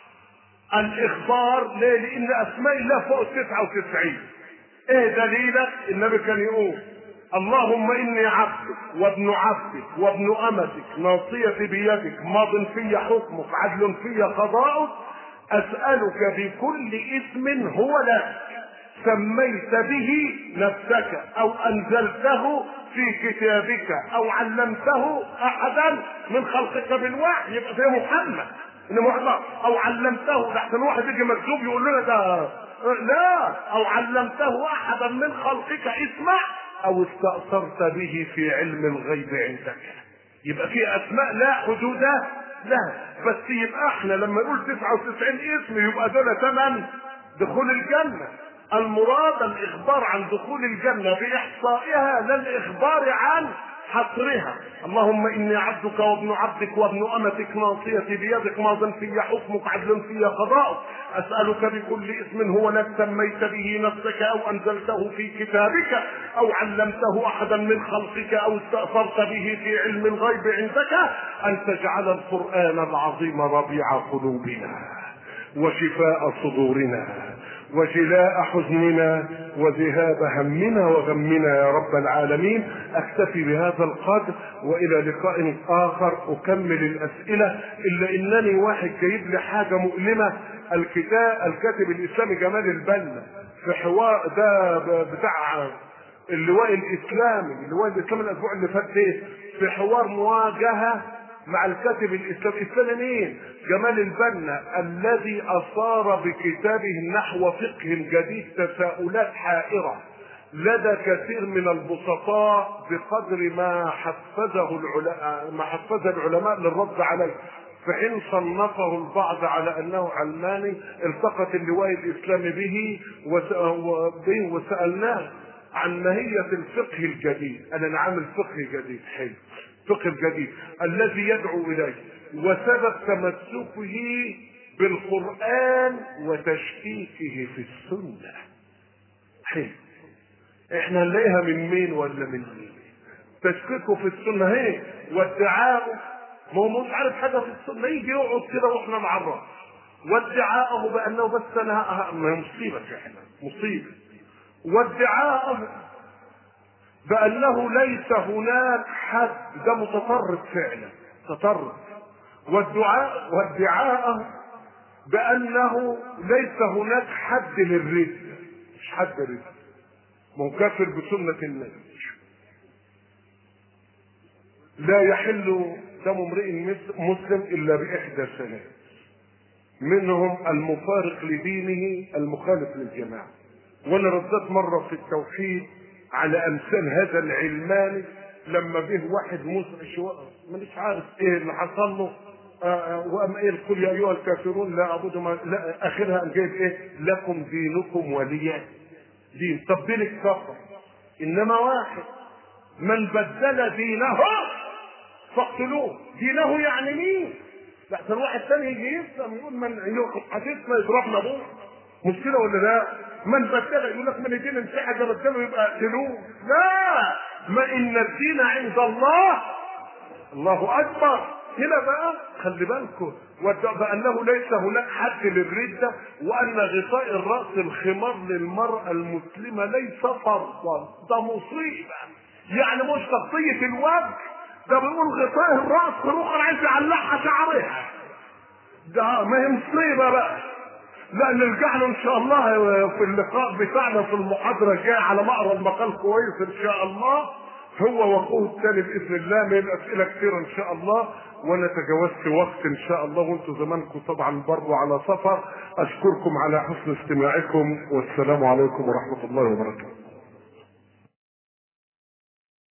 الاخبار ليه لان اسماء الله فوق 99 ايه دليلك النبي كان يقول اللهم اني عبدك وابن عبدك وابن امتك ناصيتي بيدك ماض في حكمك عدل في قضاؤك اسالك بكل اسم هو لك سميت به نفسك او انزلته في كتابك او علمته احدا من خلقك بالوحي يبقى زي محمد ان محمد او علمته لحسن واحد يجي مكتوب يقول لنا ده لا او علمته احدا من خلقك اسمع او استأثرت به في علم الغيب عندك يبقى في اسماء لا حدود لها بس يبقى احنا لما نقول 99 اسم يبقى دول ثمن دخول الجنة المراد الاخبار عن دخول الجنة باحصائها لا الاخبار عن حصرها اللهم اني عبدك وابن عبدك وابن امتك ناصيتي بيدك ماض في حكمك عدل في قضاؤك اسالك بكل اسم هو لك سميت به نفسك او انزلته في كتابك او علمته احدا من خلقك او استاثرت به في علم الغيب عندك ان تجعل القران العظيم ربيع قلوبنا وشفاء صدورنا وجلاء حزننا وذهاب همنا وغمنا يا رب العالمين اكتفي بهذا القدر والى لقاء اخر اكمل الاسئله الا انني واحد جايب لي حاجه مؤلمه الكتاب الكاتب الاسلامي جمال البنا في حوار ده بتاع اللواء الاسلامي اللواء الاسلامي الاسبوع اللي فات ده في حوار مواجهه مع الكاتب الاسلامي الاسلامي مين؟ جمال البنا الذي اثار بكتابه نحو فقه جديد تساؤلات حائره لدى كثير من البسطاء بقدر ما حفزه العلماء ما حفز العلماء للرد عليه فإن صنفه البعض على أنه علماني التقط اللواء الإسلامي به وس- وسألناه عن ماهية الفقه الجديد أنا نعمل فقه جديد حلو فقه الجديد الذي يدعو إليه وسبب تمسكه بالقرآن وتشكيكه في السنة حلو احنا هنلاقيها من مين ولا من مين تشكيكه في السنة هي وادعاؤه ما هو مش عارف حاجة في السنة يجي يقعد كده واحنا نعرف وادعاءه بأنه بس أنا ما هي مصيبة احنا مصيبة وادعاءه بأنه ليس هناك حد ده متطرف فعلا تطرف والدعاء وادعاءه بأنه ليس هناك حد للرزق مش حد رزق منكفر بسنة النبي لا يحل دم امرئ مسلم إلا بإحدى ثلاث منهم المفارق لدينه المخالف للجماعة وانا ردت مرة في التوحيد على امثال هذا العلماني لما جه واحد مسرش مش عارف ايه اللي حصل له وام ايه قل يا ايها الكافرون لا اعبد ما لا اخرها قام جايب ايه لكم دينكم ولي دين طب دينك كفر انما واحد من بدل دينه فاقتلوه دينه يعني مين؟ لحسن واحد ثاني يجي يسلم يقول من حديثنا يضربنا ابوه مشكله ولا لا؟ من بدل يقول لك من الدين ان في حاجه بدله يبقى اقتلوه لا ما ان الدين عند الله الله اكبر هنا بقى خلي بالكم بأنه ليس هناك حد للردة وأن غطاء الرأس الخمار للمرأة المسلمة ليس فرضا ده مصيبة يعني مش تغطية الوجه ده بيقول غطاء الرأس روح عايز يعلقها شعرها ده ما هي مصيبة بقى لا نرجع له ان شاء الله في اللقاء بتاعنا في المحاضرة الجاية على ما اقرا المقال كويس ان شاء الله هو واخوه الثاني باذن الله من الاسئله كثيره ان شاء الله وانا تجاوزت وقت ان شاء الله وانتم زمانكم طبعا برضو على سفر اشكركم على حسن استماعكم والسلام عليكم ورحمه الله وبركاته